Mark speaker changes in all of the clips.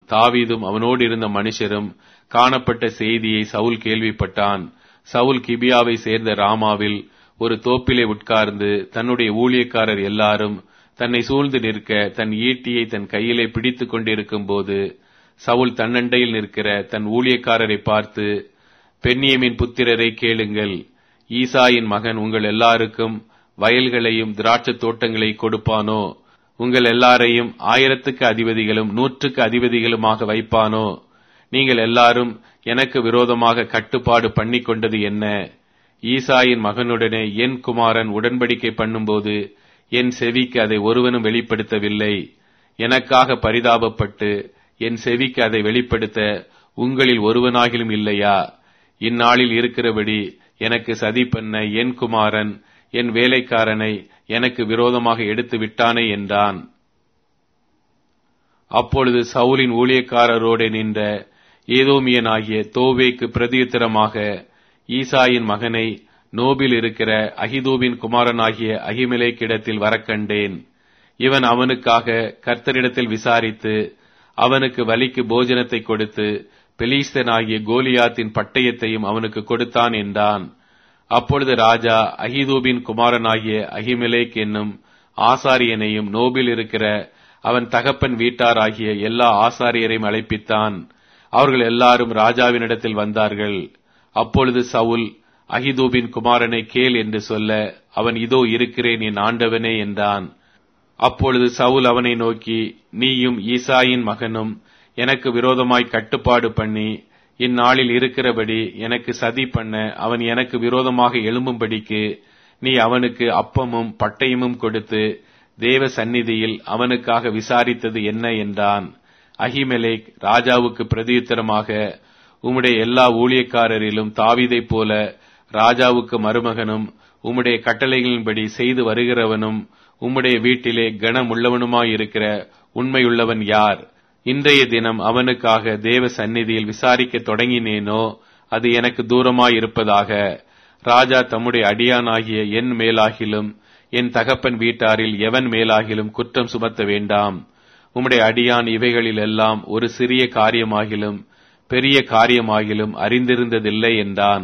Speaker 1: தாவீதும் அவனோடு இருந்த மனுஷரும் காணப்பட்ட செய்தியை சவுல் கேள்விப்பட்டான் சவுல் கிபியாவை சேர்ந்த ராமாவில் ஒரு தோப்பிலே உட்கார்ந்து தன்னுடைய ஊழியக்காரர் எல்லாரும் தன்னை சூழ்ந்து நிற்க தன் ஈட்டியை தன் கையிலே பிடித்துக் கொண்டிருக்கும் போது சவுல் தன்னண்டையில் நிற்கிற தன் ஊழியக்காரரை பார்த்து பெண்ணியமின் புத்திரரை கேளுங்கள் ஈசாயின் மகன் உங்கள் எல்லாருக்கும் வயல்களையும் திராட்சத் தோட்டங்களை கொடுப்பானோ உங்கள் எல்லாரையும் ஆயிரத்துக்கு அதிபதிகளும் நூற்றுக்கு அதிபதிகளுமாக வைப்பானோ நீங்கள் எல்லாரும் எனக்கு விரோதமாக கட்டுப்பாடு பண்ணி கொண்டது என்ன ஈசாயின் மகனுடனே என் குமாரன் உடன்படிக்கை பண்ணும்போது என் செவிக்கு அதை ஒருவனும் வெளிப்படுத்தவில்லை எனக்காக பரிதாபப்பட்டு என் செவிக்கு அதை வெளிப்படுத்த உங்களில் ஒருவனாகிலும் இல்லையா இந்நாளில் இருக்கிறபடி எனக்கு சதி பண்ண என் குமாரன் என் வேலைக்காரனை எனக்கு விரோதமாக எடுத்து விட்டானே என்றான் அப்பொழுது சவுலின் ஊழியக்காரரோடு நின்ற ஏதோமியனாகிய தோவேக்கு பிரதியுத்தரமாக ஈசாயின் மகனை நோபில் இருக்கிற அகிதூபின் குமாரனாகிய அகிமிலேக்கிடத்தில் வரக்கண்டேன் இவன் அவனுக்காக கர்த்தரிடத்தில் விசாரித்து அவனுக்கு வலிக்கு போஜனத்தை கொடுத்து பெலிஸ்தனாகிய கோலியாத்தின் பட்டயத்தையும் அவனுக்கு கொடுத்தான் என்றான் அப்பொழுது ராஜா அகிதூபின் குமாரனாகிய அகிமிலேக் என்னும் ஆசாரியனையும் நோபில் இருக்கிற அவன் தகப்பன் வீட்டாராகிய எல்லா ஆசாரியரையும் அழைப்பித்தான் அவர்கள் எல்லாரும் ராஜாவினிடத்தில் வந்தார்கள் அப்பொழுது சவுல் அகிதூபின் குமாரனை கேள் என்று சொல்ல அவன் இதோ இருக்கிறேன் என் ஆண்டவனே என்றான் அப்பொழுது சவுல் அவனை நோக்கி நீயும் ஈசாயின் மகனும் எனக்கு விரோதமாய் கட்டுப்பாடு பண்ணி இந்நாளில் இருக்கிறபடி எனக்கு சதி பண்ண அவன் எனக்கு விரோதமாக எழும்பும்படிக்கு நீ அவனுக்கு அப்பமும் பட்டயமும் கொடுத்து தேவ சந்நிதியில் அவனுக்காக விசாரித்தது என்ன என்றான் அகிமெலேக் ராஜாவுக்கு பிரதியுத்தரமாக உம்முடைய எல்லா ஊழியக்காரரிலும் தாவிதைப் போல ராஜாவுக்கு மருமகனும் உம்முடைய கட்டளைகளின்படி செய்து வருகிறவனும் உம்முடைய வீட்டிலே கனமுள்ளவனுமாயிருக்கிற உண்மையுள்ளவன் யார் இன்றைய தினம் அவனுக்காக தேவ சந்நிதியில் விசாரிக்க தொடங்கினேனோ அது எனக்கு தூரமாயிருப்பதாக ராஜா தம்முடைய அடியானாகிய என் மேலாகிலும் என் தகப்பன் வீட்டாரில் எவன் மேலாகிலும் குற்றம் சுமத்த வேண்டாம் உம்முடைய அடியான் இவைகளில் எல்லாம் ஒரு சிறிய காரியமாகிலும் பெரிய காரியமாகிலும் அறிந்திருந்ததில்லை என்றான்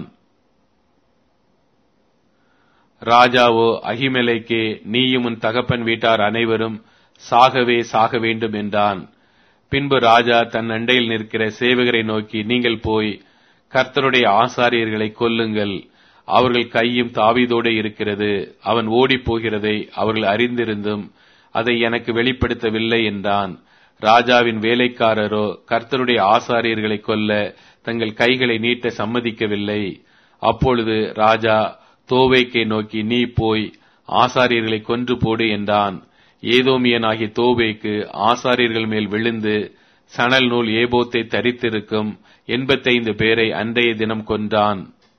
Speaker 1: ராஜாவோ அகிமெலைக்கே நீயும் உன் தகப்பன் வீட்டார் அனைவரும் சாகவே சாக வேண்டும் என்றான் பின்பு ராஜா தன் அண்டையில் நிற்கிற சேவகரை நோக்கி நீங்கள் போய் கர்த்தருடைய ஆசாரியர்களை கொல்லுங்கள் அவர்கள் கையும் தாவீதோடு இருக்கிறது அவன் ஓடிப் போகிறதை அவர்கள் அறிந்திருந்தும் அதை எனக்கு வெளிப்படுத்தவில்லை என்றான் ராஜாவின் வேலைக்காரரோ கர்த்தருடைய ஆசாரியர்களை கொல்ல தங்கள் கைகளை நீட்ட சம்மதிக்கவில்லை அப்பொழுது ராஜா தோவேக்கை நோக்கி நீ போய் ஆசாரியர்களை கொன்று போடு என்றான் ஏதோமியனாகிய தோவேக்கு ஆசாரியர்கள் மேல் விழுந்து சணல் நூல் ஏபோத்தை தரித்திருக்கும் எண்பத்தைந்து பேரை அன்றைய தினம் கொன்றான்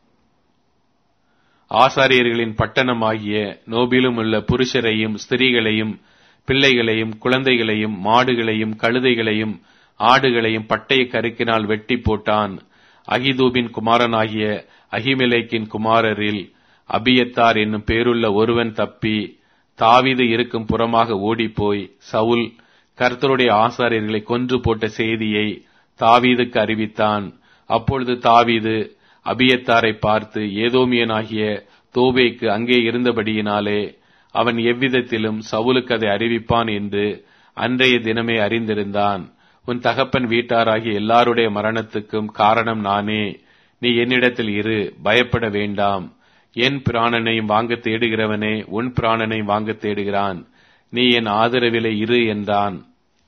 Speaker 1: ஆசாரியர்களின் பட்டணமாகிய நோபிலும் உள்ள புருஷரையும் ஸ்திரீகளையும் பிள்ளைகளையும் குழந்தைகளையும் மாடுகளையும் கழுதைகளையும் ஆடுகளையும் பட்டய கருக்கினால் வெட்டி போட்டான் அகிதூபின் குமாரனாகிய அகிமிலேக்கின் குமாரரில் அபியத்தார் என்னும் பேருள்ள ஒருவன் தப்பி தாவீது இருக்கும் புறமாக ஓடிப்போய் சவுல் கர்த்தருடைய ஆசாரியர்களை கொன்று போட்ட செய்தியை தாவீதுக்கு அறிவித்தான் அப்பொழுது தாவீது அபியத்தாரை பார்த்து ஏதோமியனாகிய தோபேக்கு அங்கே இருந்தபடியினாலே அவன் எவ்விதத்திலும் சவுலுக்கு அதை அறிவிப்பான் என்று அன்றைய தினமே அறிந்திருந்தான் உன் தகப்பன் வீட்டாராகிய எல்லாருடைய மரணத்துக்கும் காரணம் நானே நீ என்னிடத்தில் இரு பயப்பட வேண்டாம் என் பிராணனையும் வாங்க தேடுகிறவனே உன் பிராணனையும் வாங்க தேடுகிறான் நீ என் ஆதரவிலே இரு என்றான்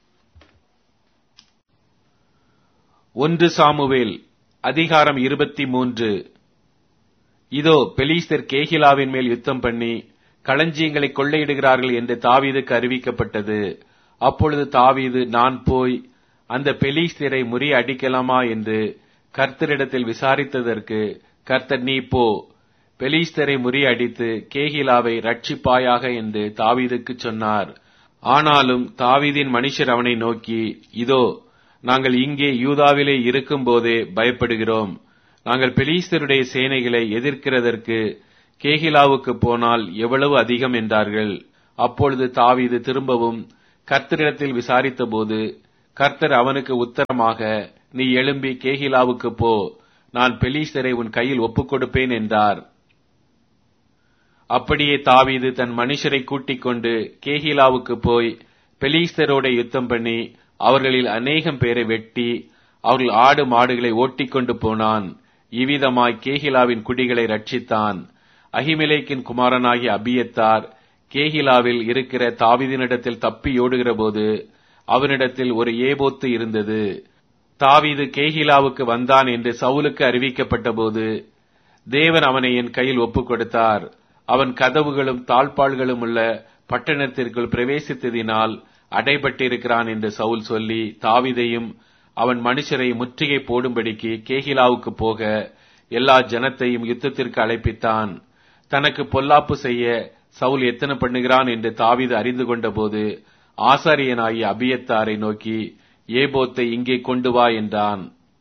Speaker 1: ஒன்று சாமுவேல் அதிகாரம் இருபத்தி மூன்று இதோ பெலிஸ்தர் கேகிலாவின் மேல் யுத்தம் பண்ணி களஞ்சியங்களை கொள்ளையிடுகிறார்கள் என்று தாவீதுக்கு அறிவிக்கப்பட்டது அப்பொழுது தாவீது நான் போய் அந்த பெலிஸ்தரை முறிய அடிக்கலாமா என்று கர்த்தரிடத்தில் விசாரித்ததற்கு கர்த்தர் நீ போ பெலிஸ்தரை முறியடித்து கேகிலாவை ரட்சிப்பாயாக என்று தாவீதுக்கு சொன்னார் ஆனாலும் தாவீதின் மனுஷர் அவனை நோக்கி இதோ நாங்கள் இங்கே யூதாவிலே இருக்கும் போதே பயப்படுகிறோம் நாங்கள் பெலிஸ்தருடைய சேனைகளை எதிர்க்கிறதற்கு கேகிலாவுக்கு போனால் எவ்வளவு அதிகம் என்றார்கள் அப்பொழுது தாவீது திரும்பவும் கர்த்தரிடத்தில் விசாரித்தபோது கர்த்தர் அவனுக்கு உத்தரமாக நீ எழும்பி கேகிலாவுக்கு போ நான் பெலீஸ்தரை உன் கையில் ஒப்புக் கொடுப்பேன் என்றார் அப்படியே தாவீது தன் மனுஷரை கூட்டிக் கொண்டு கேகிலாவுக்கு போய் பெலீஸ்தரோட யுத்தம் பண்ணி அவர்களில் அநேகம் பேரை வெட்டி அவர்கள் ஆடு மாடுகளை ஓட்டிக்கொண்டு போனான் இவ்விதமாய் கேகிலாவின் குடிகளை ரட்சித்தான் அகிமிலேக்கின் குமாரனாகிய அபியத்தார் கேகிலாவில் இருக்கிற தாவீதினிடத்தில் தப்பியோடுகிற போது அவனிடத்தில் ஒரு ஏபோத்து இருந்தது தாவீது கேகிலாவுக்கு வந்தான் என்று சவுலுக்கு அறிவிக்கப்பட்ட போது தேவன் அவனை என் கையில் ஒப்புக் கொடுத்தார் அவன் கதவுகளும் தாழ்பாள்களும் உள்ள பட்டணத்திற்குள் பிரவேசித்ததினால் அடைபட்டிருக்கிறான் என்று சவுல் சொல்லி தாவிதையும் அவன் மனுஷரை முற்றுகை போடும்படிக்கு கேகிலாவுக்கு போக எல்லா ஜனத்தையும் யுத்தத்திற்கு அழைப்பித்தான் தனக்கு பொல்லாப்பு செய்ய சவுல் எத்தனை பண்ணுகிறான் என்று தாவிது அறிந்து கொண்டபோது ஆசாரியனாகிய அபியத்தாரை நோக்கி ஏபோத்தை இங்கே கொண்டு வா என்றான்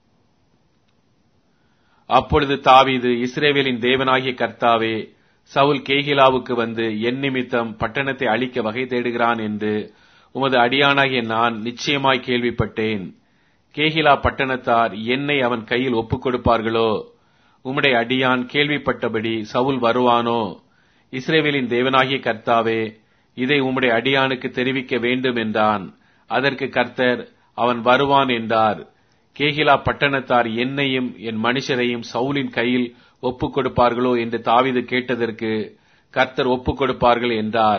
Speaker 1: அப்பொழுது தாவீது இஸ்ரேவேலின் தேவனாகிய கர்த்தாவே சவுல் கேகிலாவுக்கு வந்து என் நிமித்தம் பட்டணத்தை அழிக்க வகை தேடுகிறான் என்று உமது அடியானாகிய நான் நிச்சயமாய் கேள்விப்பட்டேன் கேகிலா பட்டணத்தார் என்னை அவன் கையில் ஒப்புக் கொடுப்பார்களோ உம்முடைய அடியான் கேள்விப்பட்டபடி சவுல் வருவானோ இஸ்ரேவேலின் தேவனாகிய கர்த்தாவே இதை உம்முடைய அடியானுக்கு தெரிவிக்க வேண்டும் என்றான் அதற்கு கர்த்தர் அவன் வருவான் என்றார் கேகிலா பட்டணத்தார் என்னையும் என் மனுஷரையும் சவுலின் கையில் ஒப்புக் கொடுப்பார்களோ என்று தாவிது கேட்டதற்கு கர்த்தர் ஒப்புக் கொடுப்பார்கள் என்றார்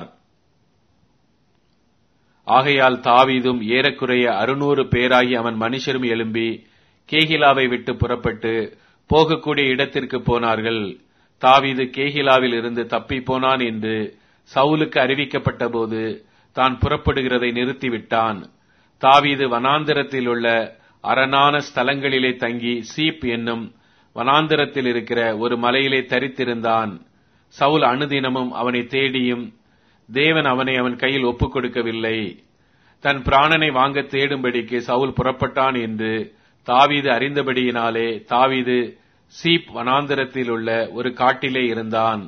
Speaker 1: ஆகையால் தாவீதும் ஏறக்குறைய அறுநூறு பேராகி அவன் மனுஷரும் எழும்பி கேகிலாவை விட்டு புறப்பட்டு போகக்கூடிய இடத்திற்கு போனார்கள் தாவீது கேகிலாவில் இருந்து தப்பி போனான் என்று சவுலுக்கு அறிவிக்கப்பட்ட போது தான் புறப்படுகிறதை நிறுத்திவிட்டான் தாவீது வனாந்திரத்தில் உள்ள அரணான ஸ்தலங்களிலே தங்கி சீப் என்னும் வனாந்திரத்தில் இருக்கிற ஒரு மலையிலே தரித்திருந்தான் சவுல் அனுதினமும் அவனை தேடியும் தேவன் அவனை அவன் கையில் ஒப்புக் கொடுக்கவில்லை தன் பிராணனை வாங்க தேடும்படிக்கு சவுல் புறப்பட்டான் என்று தாவீது அறிந்தபடியினாலே தாவீது சீப் வனாந்திரத்தில் உள்ள ஒரு காட்டிலே இருந்தான்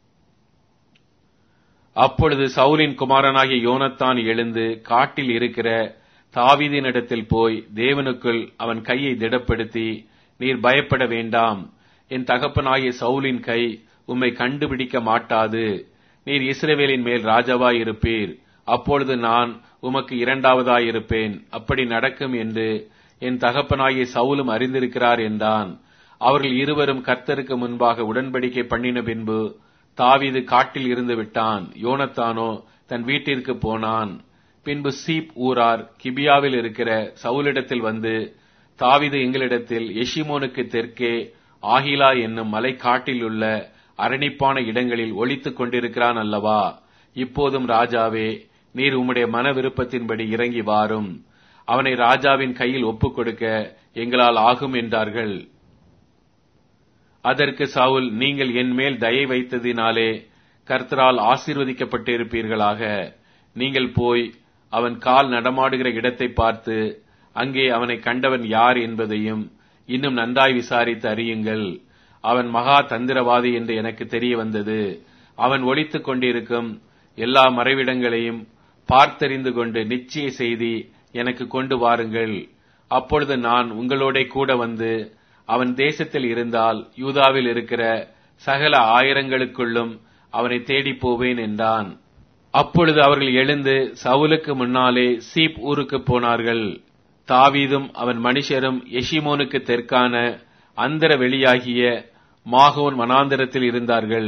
Speaker 1: அப்பொழுது சவுலின் குமாரனாகிய யோனத்தான் எழுந்து காட்டில் இருக்கிற தாவீதினிடத்தில் போய் தேவனுக்குள் அவன் கையை திடப்படுத்தி நீர் பயப்பட வேண்டாம் என் தகப்பனாகிய சவுலின் கை உம்மை கண்டுபிடிக்க மாட்டாது நீர் இஸ்ரவேலின் மேல் ராஜாவாய் இருப்பீர் அப்பொழுது நான் உமக்கு இரண்டாவதாயிருப்பேன் அப்படி நடக்கும் என்று என் தகப்பனாகிய சவுலும் அறிந்திருக்கிறார் என்றான் அவர்கள் இருவரும் கர்த்தருக்கு முன்பாக உடன்படிக்கை பண்ணின பின்பு தாவீது காட்டில் இருந்து விட்டான் யோனத்தானோ தன் வீட்டிற்கு போனான் பின்பு சீப் ஊரார் கிபியாவில் இருக்கிற சவுலிடத்தில் வந்து தாவிது எங்களிடத்தில் எஷிமோனுக்கு தெற்கே ஆகிலா என்னும் மலை காட்டில் உள்ள அரணிப்பான இடங்களில் ஒளித்துக் கொண்டிருக்கிறான் அல்லவா இப்போதும் ராஜாவே நீர் உம்முடைய மன விருப்பத்தின்படி இறங்கி வாரும் அவனை ராஜாவின் கையில் ஒப்புக் கொடுக்க எங்களால் ஆகும் என்றார்கள் அதற்கு சவுல் நீங்கள் என் மேல் தயை வைத்ததினாலே கர்த்தரால் ஆசீர்வதிக்கப்பட்டிருப்பீர்களாக நீங்கள் போய் அவன் கால் நடமாடுகிற இடத்தை பார்த்து அங்கே அவனை கண்டவன் யார் என்பதையும் இன்னும் நன்றாய் விசாரித்து அறியுங்கள் அவன் மகா தந்திரவாதி என்று எனக்கு தெரிய வந்தது அவன் ஒழித்துக் கொண்டிருக்கும் எல்லா மறைவிடங்களையும் பார்த்தறிந்து கொண்டு நிச்சய செய்தி எனக்கு கொண்டு வாருங்கள் அப்பொழுது நான் உங்களோட கூட வந்து அவன் தேசத்தில் இருந்தால் யூதாவில் இருக்கிற சகல ஆயிரங்களுக்குள்ளும் அவனை தேடிப் போவேன் என்றான் அப்பொழுது அவர்கள் எழுந்து சவுலுக்கு முன்னாலே சீப் ஊருக்கு போனார்கள் தாவீதும் அவன் மனுஷரும் எஷிமோனுக்கு தெற்கான அந்தர வெளியாகிய மாகோன் வனாந்தரத்தில் இருந்தார்கள்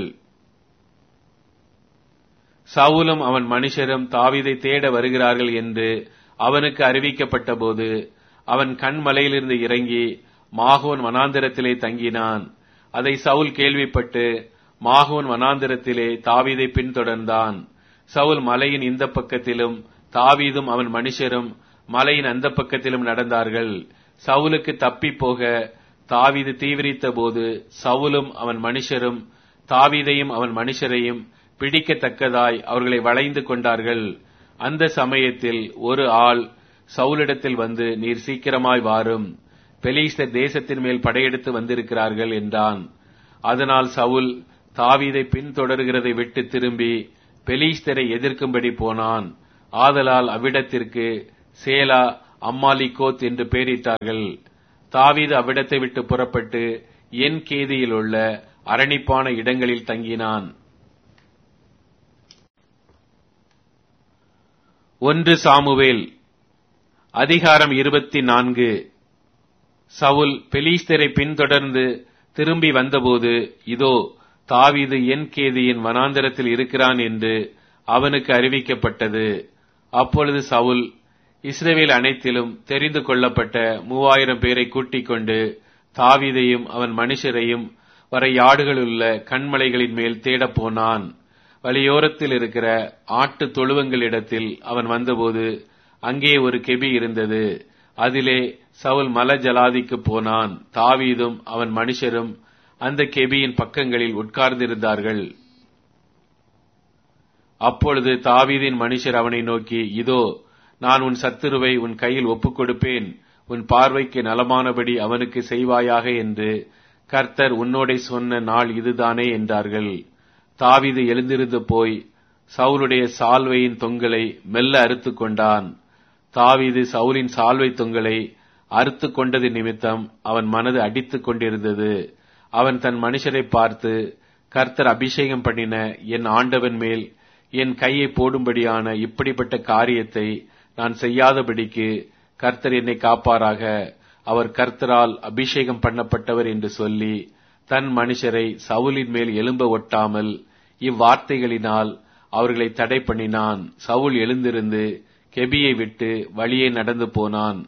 Speaker 1: சவுலும் அவன் மனுஷரும் தாவீதை தேட வருகிறார்கள் என்று அவனுக்கு அறிவிக்கப்பட்ட போது அவன் கண்மலையிலிருந்து இறங்கி மாகோன் வனாந்திரத்திலே தங்கினான் அதை சவுல் கேள்விப்பட்டு மாகோன் வனாந்திரத்திலே தாவீதை பின்தொடர்ந்தான் சவுல் மலையின் இந்த பக்கத்திலும் தாவீதும் அவன் மனுஷரும் மலையின் அந்த பக்கத்திலும் நடந்தார்கள் சவுலுக்கு தப்பி போக தாவீது தீவிரித்த போது சவுலும் அவன் மனுஷரும் தாவீதையும் அவன் மனுஷரையும் பிடிக்கத்தக்கதாய் அவர்களை வளைந்து கொண்டார்கள் அந்த சமயத்தில் ஒரு ஆள் சவுலிடத்தில் வந்து நீர் சீக்கிரமாய் வாரும் பெலிஸ்தர் தேசத்தின் மேல் படையெடுத்து வந்திருக்கிறார்கள் என்றான் அதனால் சவுல் தாவீதை பின்தொடர்கிறதை விட்டு திரும்பி பெலிஸ்தரை எதிர்க்கும்படி போனான் ஆதலால் அவ்விடத்திற்கு சேலா அம்மாலிகோத் என்று பெயரிட்டார்கள் தாவீது அவ்விடத்தை விட்டு புறப்பட்டு என் கேதியில் உள்ள அரணிப்பான இடங்களில் தங்கினான் ஒன்று சாமுவேல் அதிகாரம் இருபத்தி நான்கு சவுல் பெலிஸ்தரை பின்தொடர்ந்து திரும்பி வந்தபோது இதோ தாவீது என் கேதியின் வனாந்தரத்தில் இருக்கிறான் என்று அவனுக்கு அறிவிக்கப்பட்டது அப்பொழுது சவுல் இஸ்ரேவேல் அனைத்திலும் தெரிந்து கொள்ளப்பட்ட மூவாயிரம் பேரை கூட்டிக் கொண்டு தாவீதையும் அவன் மனுஷரையும் வர யாடுகளுள்ள கண்மலைகளின் மேல் தேடப் போனான் வழியோரத்தில் இருக்கிற ஆட்டு தொழுவங்களிடத்தில் அவன் வந்தபோது அங்கே ஒரு கெபி இருந்தது அதிலே சவுல் மல ஜலாதிக்கு போனான் தாவீதும் அவன் மனுஷரும் அந்த கெபியின் பக்கங்களில் உட்கார்ந்திருந்தார்கள் அப்பொழுது தாவீதின் மனுஷர் அவனை நோக்கி இதோ நான் உன் சத்துருவை உன் கையில் ஒப்புக் கொடுப்பேன் உன் பார்வைக்கு நலமானபடி அவனுக்கு செய்வாயாக என்று கர்த்தர் உன்னோடே சொன்ன நாள் இதுதானே என்றார்கள் தாவீது எழுந்திருந்து போய் சவுலுடைய சால்வையின் தொங்கலை மெல்ல அறுத்து கொண்டான் தாவீது சவுலின் சால்வை தொங்கலை அறுத்து கொண்டது நிமித்தம் அவன் மனது அடித்துக் கொண்டிருந்தது அவன் தன் மனுஷரை பார்த்து கர்த்தர் அபிஷேகம் பண்ணின என் ஆண்டவன் மேல் என் கையை போடும்படியான இப்படிப்பட்ட காரியத்தை நான் செய்யாதபடிக்கு கர்த்தர் என்னை காப்பாராக அவர் கர்த்தரால் அபிஷேகம் பண்ணப்பட்டவர் என்று சொல்லி தன் மனுஷரை சவுலின் மேல் எழும்ப ஒட்டாமல் இவ்வார்த்தைகளினால் அவர்களை தடை பண்ணினான் சவுல் எழுந்திருந்து கெபியை விட்டு வழியே நடந்து போனான்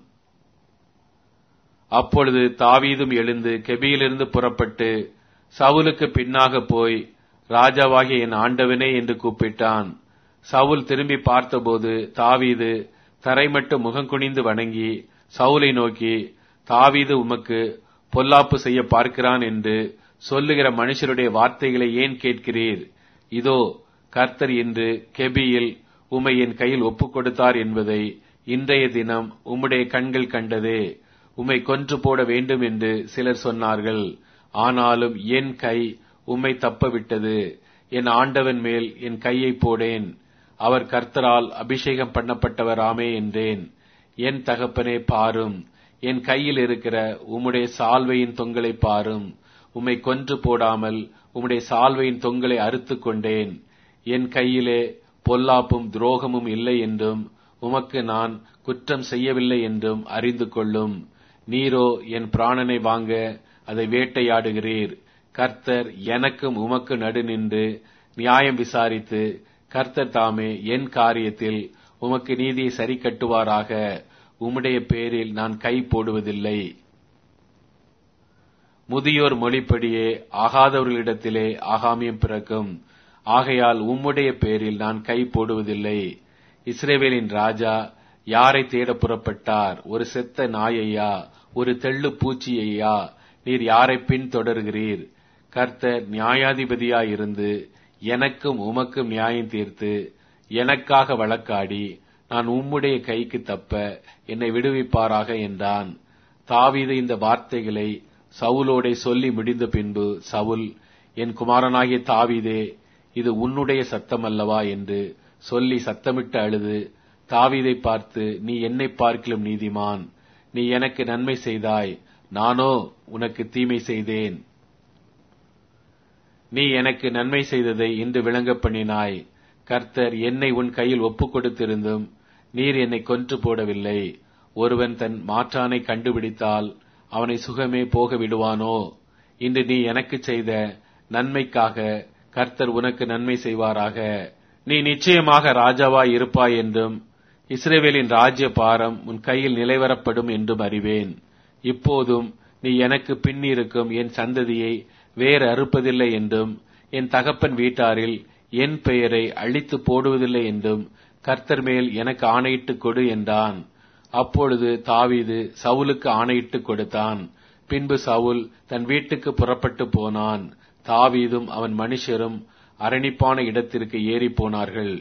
Speaker 1: அப்பொழுது தாவீதும் எழுந்து கெபியிலிருந்து புறப்பட்டு சவுலுக்கு பின்னாக போய் ராஜாவாகிய என் ஆண்டவனே என்று கூப்பிட்டான் சவுல் திரும்பி பார்த்தபோது தாவீது தரைமட்டு முகங்குனிந்து வணங்கி சவுலை நோக்கி தாவீது உமக்கு பொல்லாப்பு செய்ய பார்க்கிறான் என்று சொல்லுகிற மனுஷருடைய வார்த்தைகளை ஏன் கேட்கிறீர் இதோ கர்த்தர் இன்று கெபியில் உமை என் கையில் ஒப்புக் கொடுத்தார் என்பதை இன்றைய தினம் உம்முடைய கண்கள் கண்டதே உம்மை கொன்று போட வேண்டும் என்று சிலர் சொன்னார்கள் ஆனாலும் என் கை உம்மை தப்ப விட்டது என் ஆண்டவன் மேல் என் கையை போடேன் அவர் கர்த்தரால் அபிஷேகம் பண்ணப்பட்டவராமே என்றேன் என் தகப்பனே பாரும் என் கையில் இருக்கிற உம்முடைய சால்வையின் தொங்கலை பாரும் உம்மை கொன்று போடாமல் உம்முடைய சால்வையின் தொங்கலை அறுத்து கொண்டேன் என் கையிலே பொல்லாப்பும் துரோகமும் இல்லை என்றும் உமக்கு நான் குற்றம் செய்யவில்லை என்றும் அறிந்து கொள்ளும் நீரோ என் பிராணனை வாங்க அதை வேட்டையாடுகிறீர் கர்த்தர் எனக்கும் உமக்கு நடு நின்று நியாயம் விசாரித்து கர்த்தர் தாமே என் காரியத்தில் உமக்கு நீதியை சரி கட்டுவாராக உம்முடைய பேரில் நான் கை போடுவதில்லை முதியோர் மொழிப்படியே ஆகாதவர்களிடத்திலே ஆகாமியம் பிறக்கும் ஆகையால் உம்முடைய பேரில் நான் கை போடுவதில்லை இஸ்ரேவேலின் ராஜா யாரை தேட புறப்பட்டார் ஒரு செத்த நாயையா ஒரு தெள்ளு பூச்சியையா நீர் யாரை பின் தொடர்கிறீர் கர்த்தர் நியாயாதிபதியாயிருந்து எனக்கும் உமக்கும் நியாயம் தீர்த்து எனக்காக வழக்காடி நான் உம்முடைய கைக்கு தப்ப என்னை விடுவிப்பாராக என்றான் தாவீது இந்த வார்த்தைகளை சவுலோடே சொல்லி முடிந்த பின்பு சவுல் என் குமாரனாகிய தாவீதே இது உன்னுடைய சத்தம் அல்லவா என்று சொல்லி சத்தமிட்டு அழுது தாவீதை பார்த்து நீ என்னை பார்க்கிலும் நீதிமான் நீ எனக்கு நன்மை செய்தாய் நானோ உனக்கு தீமை செய்தேன் நீ எனக்கு நன்மை செய்ததை இன்று விளங்க பண்ணினாய் கர்த்தர் என்னை உன் கையில் ஒப்புக் கொடுத்திருந்தும் நீர் என்னை கொன்று போடவில்லை ஒருவன் தன் மாற்றானை கண்டுபிடித்தால் அவனை சுகமே போக விடுவானோ இன்று நீ எனக்கு செய்த நன்மைக்காக கர்த்தர் உனக்கு நன்மை செய்வாராக நீ நிச்சயமாக ராஜாவாய் இருப்பாய் என்றும் இஸ்ரேவேலின் ராஜ்ய பாரம் உன் கையில் நிலைவரப்படும் என்றும் அறிவேன் இப்போதும் நீ எனக்கு பின்னிருக்கும் என் சந்ததியை வேறு அறுப்பதில்லை என்றும் என் தகப்பன் வீட்டாரில் என் பெயரை அழித்து போடுவதில்லை என்றும் கர்த்தர் மேல் எனக்கு ஆணையிட்டு கொடு என்றான் அப்பொழுது தாவீது சவுலுக்கு ஆணையிட்டு கொடுத்தான் பின்பு சவுல் தன் வீட்டுக்கு புறப்பட்டு போனான் தாவீதும் அவன் மனுஷரும் அரணிப்பான இடத்திற்கு ஏறி போனார்கள்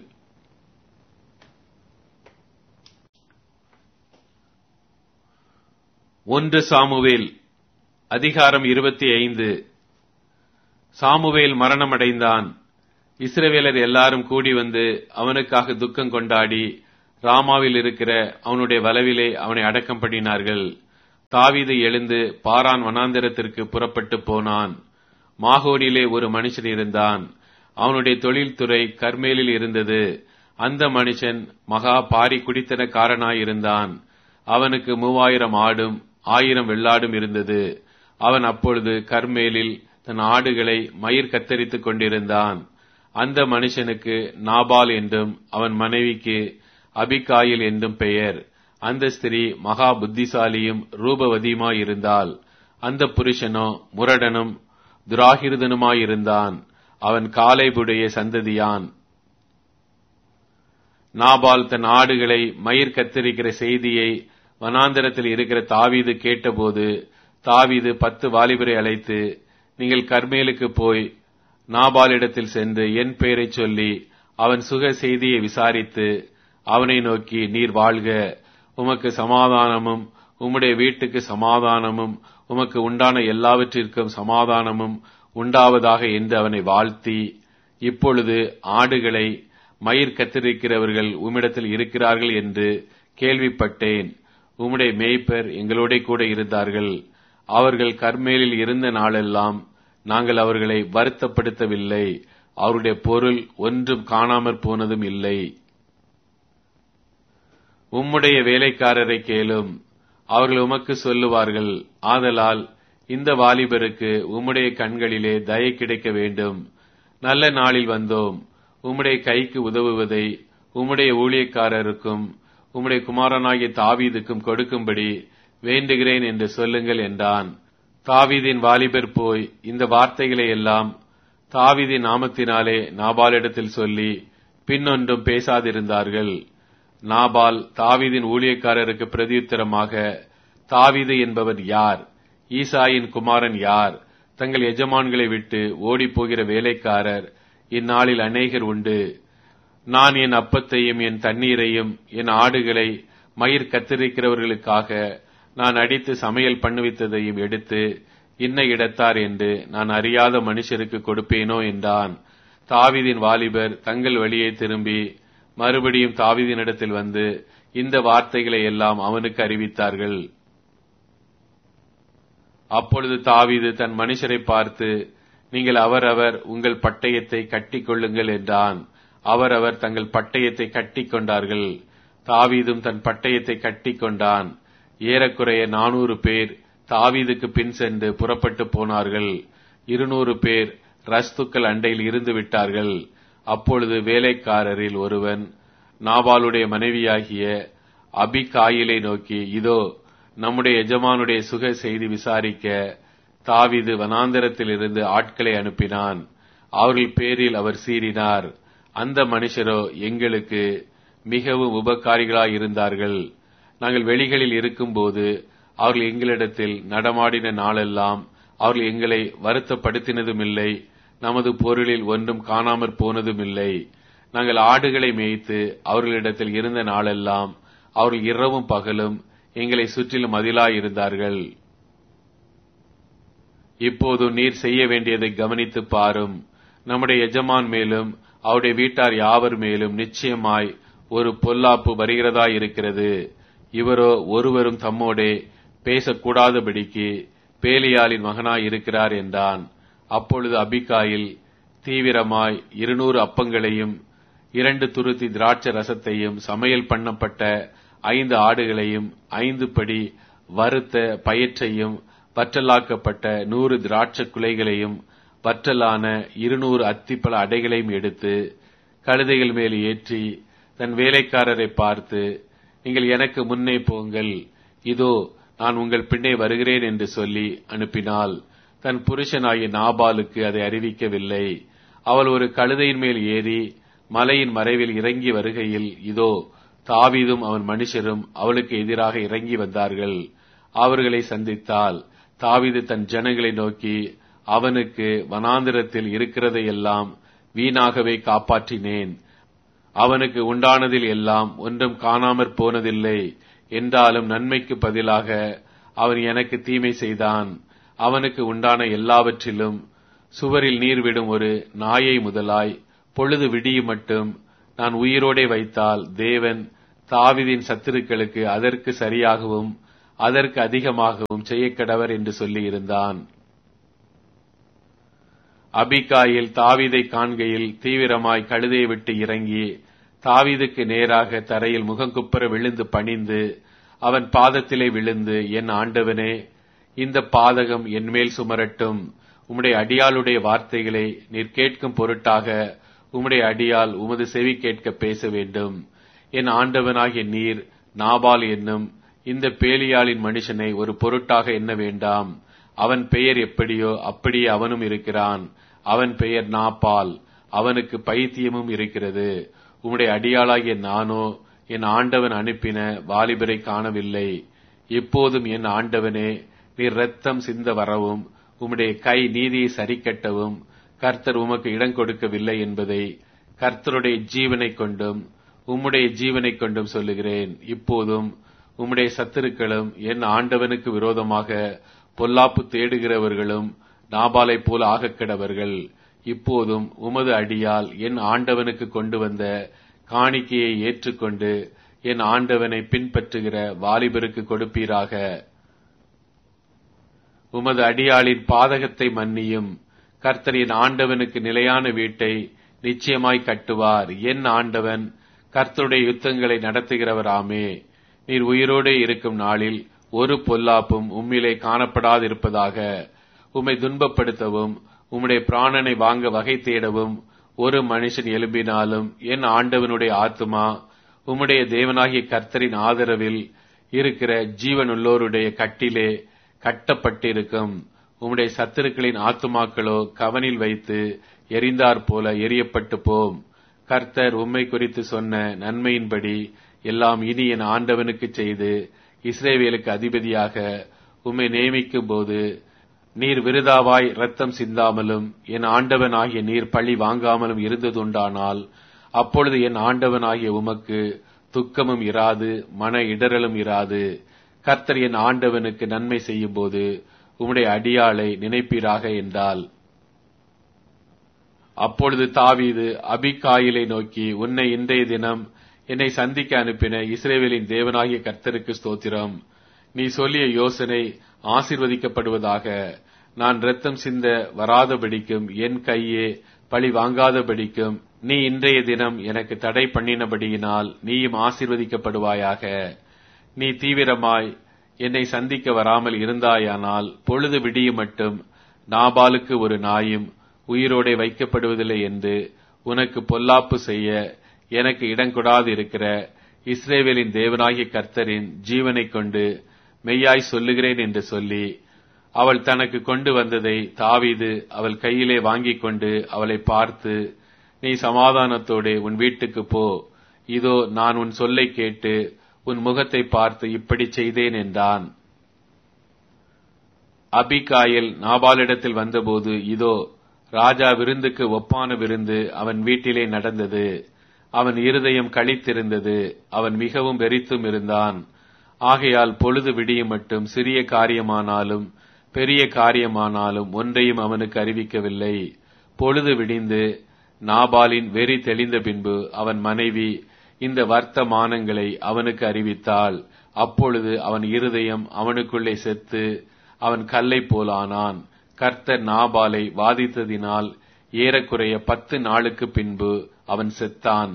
Speaker 1: ஒன்று சாமுவேல் அதிகாரம் இருபத்தி ஐந்து சாமுவேல் மரணமடைந்தான் இஸ்ரவேலர் எல்லாரும் கூடி வந்து அவனுக்காக துக்கம் கொண்டாடி ராமாவில் இருக்கிற அவனுடைய வலவிலே அவனை அடக்கம் பண்ணினார்கள் தாவீது எழுந்து பாரான் வனாந்திரத்திற்கு புறப்பட்டு போனான் மாகோனிலே ஒரு மனுஷன் இருந்தான் அவனுடைய தொழில்துறை கர்மேலில் இருந்தது அந்த மனுஷன் மகா பாரி குடித்தனக்காரனாயிருந்தான் அவனுக்கு மூவாயிரம் ஆடும் ஆயிரம் வெள்ளாடும் இருந்தது அவன் அப்பொழுது கர்மேலில் தன் ஆடுகளை மயிர் கத்தரித்துக் கொண்டிருந்தான் அந்த மனுஷனுக்கு நாபால் என்றும் அவன் மனைவிக்கு அபிகாயில் என்றும் பெயர் அந்த ஸ்திரீ மகா புத்திசாலியும் ரூபவதியுமாயிருந்தாள் அந்த புருஷனோ முரடனும் துராகிருதனுமாயிருந்தான் அவன் காலைபுடைய சந்ததியான் நாபால் தன் ஆடுகளை மயிர் கத்தரிக்கிற செய்தியை வனாந்தரத்தில் இருக்கிற தாவீது கேட்டபோது தாவீது பத்து வாலிபரை அழைத்து நீங்கள் கர்மேலுக்கு போய் நாபாலிடத்தில் சென்று என் பெயரை சொல்லி அவன் சுக செய்தியை விசாரித்து அவனை நோக்கி நீர் வாழ்க உமக்கு சமாதானமும் உம்முடைய வீட்டுக்கு சமாதானமும் உமக்கு உண்டான எல்லாவற்றிற்கும் சமாதானமும் உண்டாவதாக என்று அவனை வாழ்த்தி இப்பொழுது ஆடுகளை மயிர் கத்திருக்கிறவர்கள் உம்மிடத்தில் இருக்கிறார்கள் என்று கேள்விப்பட்டேன் உம்முடைய மேய்ப்பர் எங்களோட கூட இருந்தார்கள் அவர்கள் கர்மேலில் இருந்த நாளெல்லாம் நாங்கள் அவர்களை வருத்தப்படுத்தவில்லை அவருடைய பொருள் ஒன்றும் காணாமற் போனதும் இல்லை உம்முடைய வேலைக்காரரை கேளும் அவர்கள் உமக்கு சொல்லுவார்கள் ஆதலால் இந்த வாலிபருக்கு உம்முடைய கண்களிலே தயை கிடைக்க வேண்டும் நல்ல நாளில் வந்தோம் உம்முடைய கைக்கு உதவுவதை உம்முடைய ஊழியக்காரருக்கும் உம்முடைய குமாரனாகிய தாவீதுக்கும் கொடுக்கும்படி வேண்டுகிறேன் என்று சொல்லுங்கள் என்றான் தாவீதின் வாலிபர் போய் இந்த வார்த்தைகளை எல்லாம் தாவீதின் நாமத்தினாலே நாபாலிடத்தில் சொல்லி பின்னொன்றும் பேசாதிருந்தார்கள் நாபால் தாவீதின் ஊழியக்காரருக்கு பிரதியுத்தரமாக தாவீது என்பவர் யார் ஈசாயின் குமாரன் யார் தங்கள் எஜமான்களை விட்டு ஓடிப்போகிற வேலைக்காரர் இந்நாளில் அநேகர் உண்டு நான் என் அப்பத்தையும் என் தண்ணீரையும் என் ஆடுகளை மயிர் கத்திரிக்கிறவர்களுக்காக நான் அடித்து சமையல் பண்ணுவித்ததையும் எடுத்து இன்ன இடத்தார் என்று நான் அறியாத மனுஷருக்கு கொடுப்பேனோ என்றான் தாவிதின் வாலிபர் தங்கள் வழியே திரும்பி மறுபடியும் தாவிதினிடத்தில் வந்து இந்த வார்த்தைகளை எல்லாம் அவனுக்கு அறிவித்தார்கள் அப்பொழுது தாவீது தன் மனுஷரை பார்த்து நீங்கள் அவரவர் உங்கள் பட்டயத்தை கட்டிக் கொள்ளுங்கள் என்றான் அவரவர் தங்கள் பட்டயத்தை கட்டிக் கொண்டார்கள் தாவீதும் தன் பட்டயத்தை கட்டிக் கொண்டான் ஏறக்குறைய நானூறு பேர் தாவீதுக்கு பின் சென்று புறப்பட்டு போனார்கள் இருநூறு பேர் ரஸ்துக்கள் அண்டையில் இருந்து விட்டார்கள் அப்பொழுது வேலைக்காரரில் ஒருவன் நாபாலுடைய மனைவியாகிய அபிகாயிலை நோக்கி இதோ நம்முடைய எஜமானுடைய சுக செய்தி விசாரிக்க தாவிது வனாந்தரத்தில் இருந்து ஆட்களை அனுப்பினான் அவர்கள் பேரில் அவர் சீறினார் அந்த மனுஷரோ எங்களுக்கு மிகவும் உபகாரிகளாய் இருந்தார்கள் நாங்கள் வெளிகளில் இருக்கும்போது அவர்கள் எங்களிடத்தில் நடமாடின நாளெல்லாம் அவர்கள் எங்களை வருத்தப்படுத்தினதும் இல்லை நமது பொருளில் ஒன்றும் காணாமற் போனதும் இல்லை நாங்கள் ஆடுகளை மேய்த்து அவர்களிடத்தில் இருந்த நாளெல்லாம் அவர்கள் இரவும் பகலும் எங்களை சுற்றிலும் மதிலாயிருந்தார்கள் இப்போது நீர் செய்ய வேண்டியதை கவனித்து பாரும் நம்முடைய எஜமான் மேலும் அவருடைய வீட்டார் யாவர் மேலும் நிச்சயமாய் ஒரு பொல்லாப்பு வருகிறதா இருக்கிறது இவரோ ஒருவரும் தம்மோடே பேசக்கூடாதபடிக்கு பேலியாளின் மகனாய் இருக்கிறார் என்றான் அப்பொழுது அபிகாயில் தீவிரமாய் இருநூறு அப்பங்களையும் இரண்டு துருத்தி திராட்சை ரசத்தையும் சமையல் பண்ணப்பட்ட ஐந்து ஆடுகளையும் ஐந்து படி வறுத்த பயற்றையும் வற்றலாக்கப்பட்ட நூறு திராட்சை குலைகளையும் வற்றலான இருநூறு அத்திப்பழ அடைகளையும் எடுத்து கழுதைகள் மேல் ஏற்றி தன் வேலைக்காரரை பார்த்து நீங்கள் எனக்கு முன்னே போங்கள் இதோ நான் உங்கள் பின்னே வருகிறேன் என்று சொல்லி அனுப்பினாள் தன் புருஷனாகிய நாபாலுக்கு அதை அறிவிக்கவில்லை அவள் ஒரு கழுதையின் மேல் ஏறி மலையின் மறைவில் இறங்கி வருகையில் இதோ தாவீதும் அவன் மனுஷரும் அவளுக்கு எதிராக இறங்கி வந்தார்கள் அவர்களை சந்தித்தால் தாவீது தன் ஜனங்களை நோக்கி அவனுக்கு வனாந்திரத்தில் இருக்கிறதையெல்லாம் வீணாகவே காப்பாற்றினேன் அவனுக்கு உண்டானதில் எல்லாம் ஒன்றும் காணாமற் போனதில்லை என்றாலும் நன்மைக்கு பதிலாக அவன் எனக்கு தீமை செய்தான் அவனுக்கு உண்டான எல்லாவற்றிலும் சுவரில் நீர் விடும் ஒரு நாயை முதலாய் பொழுது விடியும் மட்டும் நான் உயிரோடே வைத்தால் தேவன் தாவீதின் சத்துருக்களுக்கு அதற்கு சரியாகவும் அதற்கு அதிகமாகவும் செய்யக்கடவர் என்று சொல்லியிருந்தான் அபிகாயில் தாவீதை காண்கையில் தீவிரமாய் கழுதையை விட்டு இறங்கி தாவீதுக்கு நேராக தரையில் முகங்குப்புற விழுந்து பணிந்து அவன் பாதத்திலே விழுந்து என் ஆண்டவனே இந்த பாதகம் என்மேல் சுமரட்டும் உம்முடைய அடியாளுடைய வார்த்தைகளை நீர் கேட்கும் பொருட்டாக உம்முடைய அடியால் உமது செவி கேட்க பேச வேண்டும் என் ஆண்டவனாகிய நீர் நாபால் என்னும் இந்த பேலியாளின் மனுஷனை ஒரு பொருட்டாக எண்ண வேண்டாம் அவன் பெயர் எப்படியோ அப்படியே அவனும் இருக்கிறான் அவன் பெயர் நாப்பால் அவனுக்கு பைத்தியமும் இருக்கிறது உம்முடைய அடியாளாகிய நானோ என் ஆண்டவன் அனுப்பின வாலிபரை காணவில்லை இப்போதும் என் ஆண்டவனே நீர் ரத்தம் சிந்த வரவும் உம்முடைய கை நீதியை சரிக்கட்டவும் கர்த்தர் உமக்கு இடம் கொடுக்கவில்லை என்பதை கர்த்தருடைய ஜீவனைக் கொண்டும் உம்முடைய ஜீவனைக் கொண்டும் சொல்லுகிறேன் இப்போதும் உம்முடைய சத்துருக்களும் என் ஆண்டவனுக்கு விரோதமாக பொல்லாப்பு தேடுகிறவர்களும் நாபாலைப் போல ஆகக்கிடவர்கள் இப்போதும் உமது அடியால் என் ஆண்டவனுக்கு கொண்டு வந்த காணிக்கையை ஏற்றுக்கொண்டு என் ஆண்டவனை பின்பற்றுகிற வாலிபருக்கு கொடுப்பீராக உமது அடியாளின் பாதகத்தை மன்னியும் கர்த்தர் என் ஆண்டவனுக்கு நிலையான வீட்டை நிச்சயமாய் கட்டுவார் என் ஆண்டவன் கர்த்தருடைய யுத்தங்களை நடத்துகிறவராமே நீர் உயிரோடே இருக்கும் நாளில் ஒரு பொல்லாப்பும் உம்மிலே காணப்படாதிருப்பதாக உம்மை துன்பப்படுத்தவும் உம்முடைய பிராணனை வாங்க வகை தேடவும் ஒரு மனுஷன் எழும்பினாலும் என் ஆண்டவனுடைய ஆத்துமா உம்முடைய தேவனாகிய கர்த்தரின் ஆதரவில் இருக்கிற ஜீவனுள்ளோருடைய கட்டிலே கட்டப்பட்டிருக்கும் உம்முடைய சத்துருக்களின் ஆத்துமாக்களோ கவனில் வைத்து எரிந்தாற் போல எரியப்பட்டு போம் கர்த்தர் உம்மை குறித்து சொன்ன நன்மையின்படி எல்லாம் இனி என் ஆண்டவனுக்கு செய்து இஸ்ரேவேலுக்கு அதிபதியாக உம்மை நியமிக்கும் போது நீர் விருதாவாய் ரத்தம் சிந்தாமலும் என் ஆண்டவனாகிய நீர் பழி வாங்காமலும் இருந்ததுண்டானால் அப்பொழுது என் ஆண்டவனாகிய உமக்கு துக்கமும் இராது மன இடரலும் இராது கர்த்தர் என் ஆண்டவனுக்கு நன்மை செய்யும் போது உம்முடைய அடியாளை நினைப்பீராக என்றால் அப்பொழுது தாவீது அபிகாயிலை நோக்கி உன்னை இன்றைய தினம் என்னை சந்திக்க அனுப்பின இஸ்ரேவேலின் தேவனாகிய கர்த்தருக்கு ஸ்தோத்திரம் நீ சொல்லிய யோசனை ஆசிர்வதிக்கப்படுவதாக நான் ரத்தம் சிந்த வராதபடிக்கும் என் கையே பழி வாங்காதபடிக்கும் நீ இன்றைய தினம் எனக்கு தடை பண்ணினபடியினால் நீயும் ஆசிர்வதிக்கப்படுவாயாக நீ தீவிரமாய் என்னை சந்திக்க வராமல் இருந்தாயானால் பொழுது விடியும் மட்டும் நாபாலுக்கு ஒரு நாயும் உயிரோடே வைக்கப்படுவதில்லை என்று உனக்கு பொல்லாப்பு செய்ய எனக்கு இடங்கொடாது இருக்கிற இஸ்ரேவேலின் தேவனாகிய கர்த்தரின் ஜீவனைக் கொண்டு மெய்யாய் சொல்லுகிறேன் என்று சொல்லி அவள் தனக்கு கொண்டு வந்ததை தாவீது அவள் கையிலே வாங்கிக் கொண்டு அவளை பார்த்து நீ சமாதானத்தோடே உன் வீட்டுக்கு போ இதோ நான் உன் சொல்லை கேட்டு உன் முகத்தை பார்த்து இப்படி செய்தேன் என்றான் அபிகாயில் நாபாலிடத்தில் வந்தபோது இதோ ராஜா விருந்துக்கு ஒப்பான விருந்து அவன் வீட்டிலே நடந்தது அவன் இருதயம் களித்திருந்தது அவன் மிகவும் வெறித்தும் இருந்தான் ஆகையால் பொழுது விடியும் மட்டும் சிறிய காரியமானாலும் பெரிய காரியமானாலும் ஒன்றையும் அவனுக்கு அறிவிக்கவில்லை பொழுது விடிந்து நாபாலின் வெறி தெளிந்த பின்பு அவன் மனைவி இந்த வர்த்தமானங்களை அவனுக்கு அறிவித்தாள் அப்பொழுது அவன் இருதயம் அவனுக்குள்ளே செத்து அவன் கல்லை போலானான் கர்த்தர் நாபாலை வாதித்ததினால் ஏறக்குறைய பத்து நாளுக்கு பின்பு அவன் செத்தான்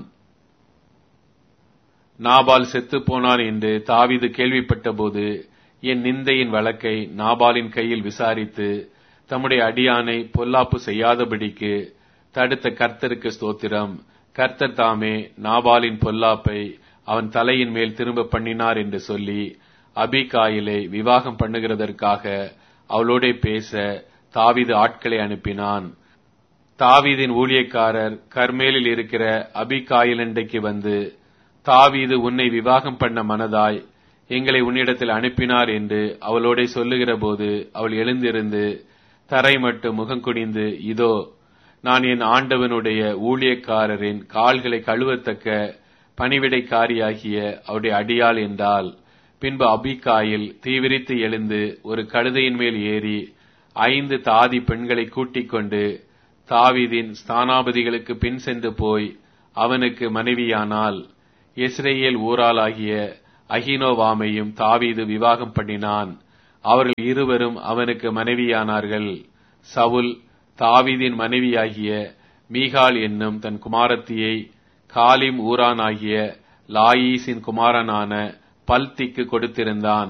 Speaker 1: நாபால் செத்து போனான் என்று தாவிது கேள்விப்பட்டபோது என் நிந்தையின் வழக்கை நாபாலின் கையில் விசாரித்து தம்முடைய அடியானை பொல்லாப்பு செய்யாதபடிக்கு தடுத்த கர்த்தருக்கு ஸ்தோத்திரம் கர்த்தர் தாமே நாபாலின் பொல்லாப்பை அவன் தலையின் மேல் திரும்ப பண்ணினார் என்று சொல்லி அபிகாயிலை விவாகம் பண்ணுகிறதற்காக அவளோட பேச தாவிது ஆட்களை அனுப்பினான் தாவீதின் ஊழியக்காரர் கர்மேலில் இருக்கிற அபிகாயிலண்டைக்கு வந்து தாவீது உன்னை விவாகம் பண்ண மனதாய் எங்களை உன்னிடத்தில் அனுப்பினார் என்று அவளோட சொல்லுகிற போது அவள் எழுந்திருந்து தரை மட்டும் முகங்குனிந்து இதோ நான் என் ஆண்டவனுடைய ஊழியக்காரரின் கால்களை கழுவத்தக்க பணிவிடைக்காரியாகிய அவருடைய அடியாள் என்றால் பின்பு அபிகாயில் தீவிரித்து எழுந்து ஒரு கழுதையின் மேல் ஏறி ஐந்து தாதி பெண்களை கூட்டிக் கொண்டு தாவீதின் ஸ்தானாபதிகளுக்கு பின் சென்று போய் அவனுக்கு மனைவியானால் இஸ்ரேல் ஊராளாகிய அகினோவாமையும் தாவீது விவாகம் பண்ணினான் அவர்கள் இருவரும் அவனுக்கு மனைவியானார்கள் சவுல் தாவீதின் மனைவியாகிய மீகால் என்னும் தன் குமாரத்தியை காலிம் ஊரானாகிய லாயீசின் குமாரனான பல்திக்கு கொடுத்திருந்தான்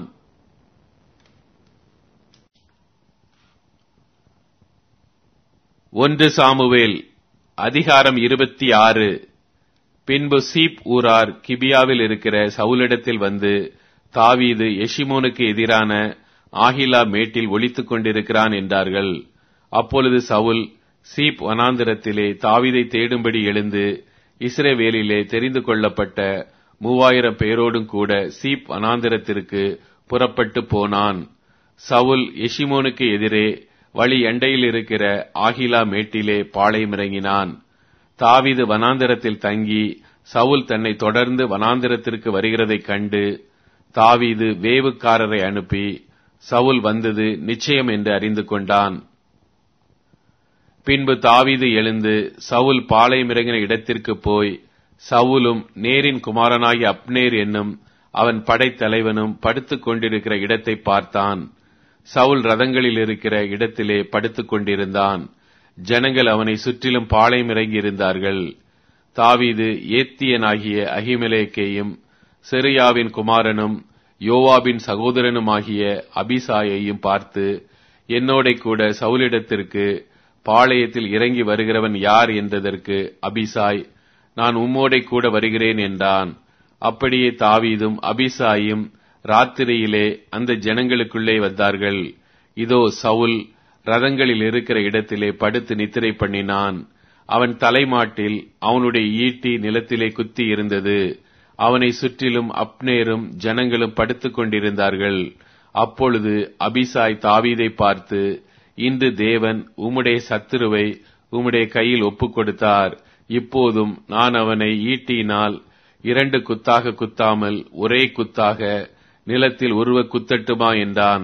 Speaker 1: ஒன்று சாமுவேல் அதிகாரம் இருபத்தி ஆறு பின்பு சீப் ஊரார் கிபியாவில் இருக்கிற சவுலிடத்தில் வந்து தாவீது எஷிமோனுக்கு எதிரான ஆகிலா மேட்டில் ஒளித்துக் கொண்டிருக்கிறான் என்றார்கள் அப்பொழுது சவுல் சீப் வனாந்திரத்திலே தாவீதை தேடும்படி எழுந்து இஸ்ரேவேலிலே தெரிந்து கொள்ளப்பட்ட மூவாயிரம் பேரோடும் கூட சீப் வனாந்திரத்திற்கு புறப்பட்டு போனான் சவுல் எஷிமோனுக்கு எதிரே வழி எண்டையில் இருக்கிற ஆகிலா மேட்டிலே பாளையமிறங்கினான் தாவீது வனாந்திரத்தில் தங்கி சவுல் தன்னை தொடர்ந்து வனாந்திரத்திற்கு வருகிறதைக் கண்டு தாவீது வேவுக்காரரை அனுப்பி சவுல் வந்தது நிச்சயம் என்று அறிந்து கொண்டான் பின்பு தாவீது எழுந்து சவுல் பாளையமிறங்கின இடத்திற்கு போய் சவுலும் நேரின் குமாரனாகிய அப்னேர் என்னும் அவன் படைத்தலைவனும் படுத்துக் கொண்டிருக்கிற இடத்தை பார்த்தான் சவுல் ரதங்களில் இருக்கிற இடத்திலே படுத்துக் கொண்டிருந்தான் ஜனங்கள் அவனை சுற்றிலும் பாளையம் இறங்கி இருந்தார்கள் தாவீது ஏத்தியனாகிய அகிமலேக்கையும் செரியாவின் குமாரனும் யோவாபின் சகோதரனுமாகிய அபிசாயையும் பார்த்து என்னோட கூட சவுலிடத்திற்கு பாளையத்தில் இறங்கி வருகிறவன் யார் என்றதற்கு அபிசாய் நான் உம்மோடை கூட வருகிறேன் என்றான் அப்படியே தாவீதும் அபிசாயும் ராத்திரியிலே அந்த ஜனங்களுக்குள்ளே வந்தார்கள் இதோ சவுல் ரதங்களில் இருக்கிற இடத்திலே படுத்து நித்திரை பண்ணினான் அவன் தலைமாட்டில் அவனுடைய ஈட்டி நிலத்திலே குத்தி இருந்தது அவனை சுற்றிலும் அப்னேரும் ஜனங்களும் படுத்துக் கொண்டிருந்தார்கள் அப்பொழுது அபிசாய் தாவீதை பார்த்து இன்று தேவன் உம்முடைய சத்துருவை உம்முடைய கையில் ஒப்புக் கொடுத்தார் இப்போதும் நான் அவனை ஈட்டியினால் இரண்டு குத்தாக குத்தாமல் ஒரே குத்தாக நிலத்தில் உருவ குத்தட்டுமா என்றான்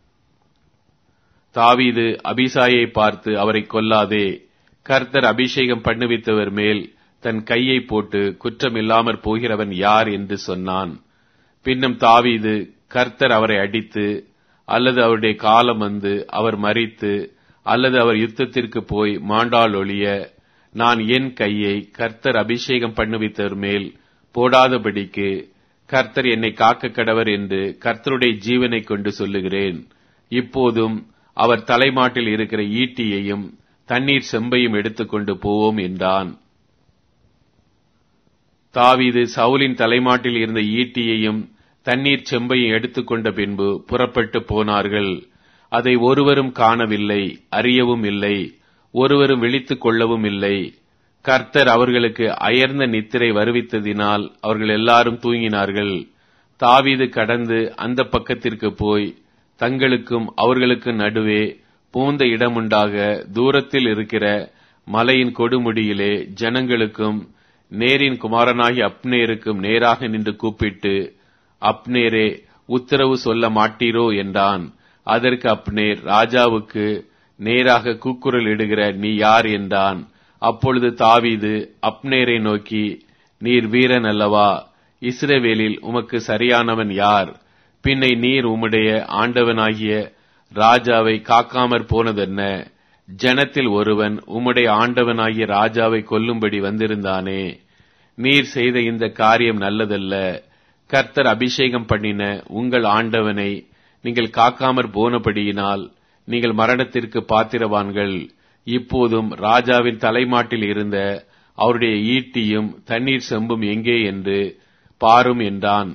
Speaker 1: தாவீது அபிசாயை பார்த்து அவரை கொல்லாதே கர்த்தர் அபிஷேகம் பண்ணுவித்தவர் மேல் தன் கையை போட்டு குற்றமில்லாமற் போகிறவன் யார் என்று சொன்னான் பின்னும் தாவீது கர்த்தர் அவரை அடித்து அல்லது அவருடைய காலம் வந்து அவர் மறித்து அல்லது அவர் யுத்தத்திற்கு போய் மாண்டால் ஒழிய நான் என் கையை கர்த்தர் அபிஷேகம் பண்ணுவித்தவர் மேல் போடாதபடிக்கு கர்த்தர் என்னை காக்க கடவர் என்று கர்த்தருடைய ஜீவனை கொண்டு சொல்லுகிறேன் இப்போதும் அவர் தலைமாட்டில் இருக்கிற ஈட்டியையும் தண்ணீர் செம்பையும் எடுத்துக்கொண்டு போவோம் என்றான் தாவீது சவுலின் தலைமாட்டில் இருந்த ஈட்டியையும் தண்ணீர் செம்பையும் எடுத்துக்கொண்ட பின்பு புறப்பட்டு போனார்கள் அதை ஒருவரும் காணவில்லை அறியவும் இல்லை ஒருவரும் விழித்துக் கொள்ளவும் இல்லை கர்த்தர் அவர்களுக்கு அயர்ந்த நித்திரை வருவித்ததினால் அவர்கள் எல்லாரும் தூங்கினார்கள் தாவீது கடந்து அந்த பக்கத்திற்கு போய் தங்களுக்கும் அவர்களுக்கு நடுவே பூந்த இடமுண்டாக தூரத்தில் இருக்கிற மலையின் கொடுமுடியிலே ஜனங்களுக்கும் நேரின் குமாரனாகி அப்னேருக்கும் நேராக நின்று கூப்பிட்டு அப்னேரே உத்தரவு சொல்ல மாட்டீரோ என்றான் அதற்கு அப்னேர் ராஜாவுக்கு நேராக கூக்குரல் இடுகிற நீ யார் என்றான் அப்பொழுது தாவீது அப்னேரை நோக்கி நீர் வீரன் அல்லவா இஸ்ரவேலில் உமக்கு சரியானவன் யார் பின்னை நீர் உம்முடைய ஆண்டவனாகிய ராஜாவை காக்காமற் போனதென்ன ஜனத்தில் ஒருவன் உம்முடைய ஆண்டவனாகிய ராஜாவை கொல்லும்படி வந்திருந்தானே நீர் செய்த இந்த காரியம் நல்லதல்ல கர்த்தர் அபிஷேகம் பண்ணின உங்கள் ஆண்டவனை நீங்கள் காக்காமற் போனபடியினால் நீங்கள் மரணத்திற்கு பாத்திரவான்கள் இப்போதும் ராஜாவின் தலைமாட்டில் இருந்த அவருடைய ஈட்டியும் தண்ணீர் செம்பும் எங்கே என்று பாரும் என்றான்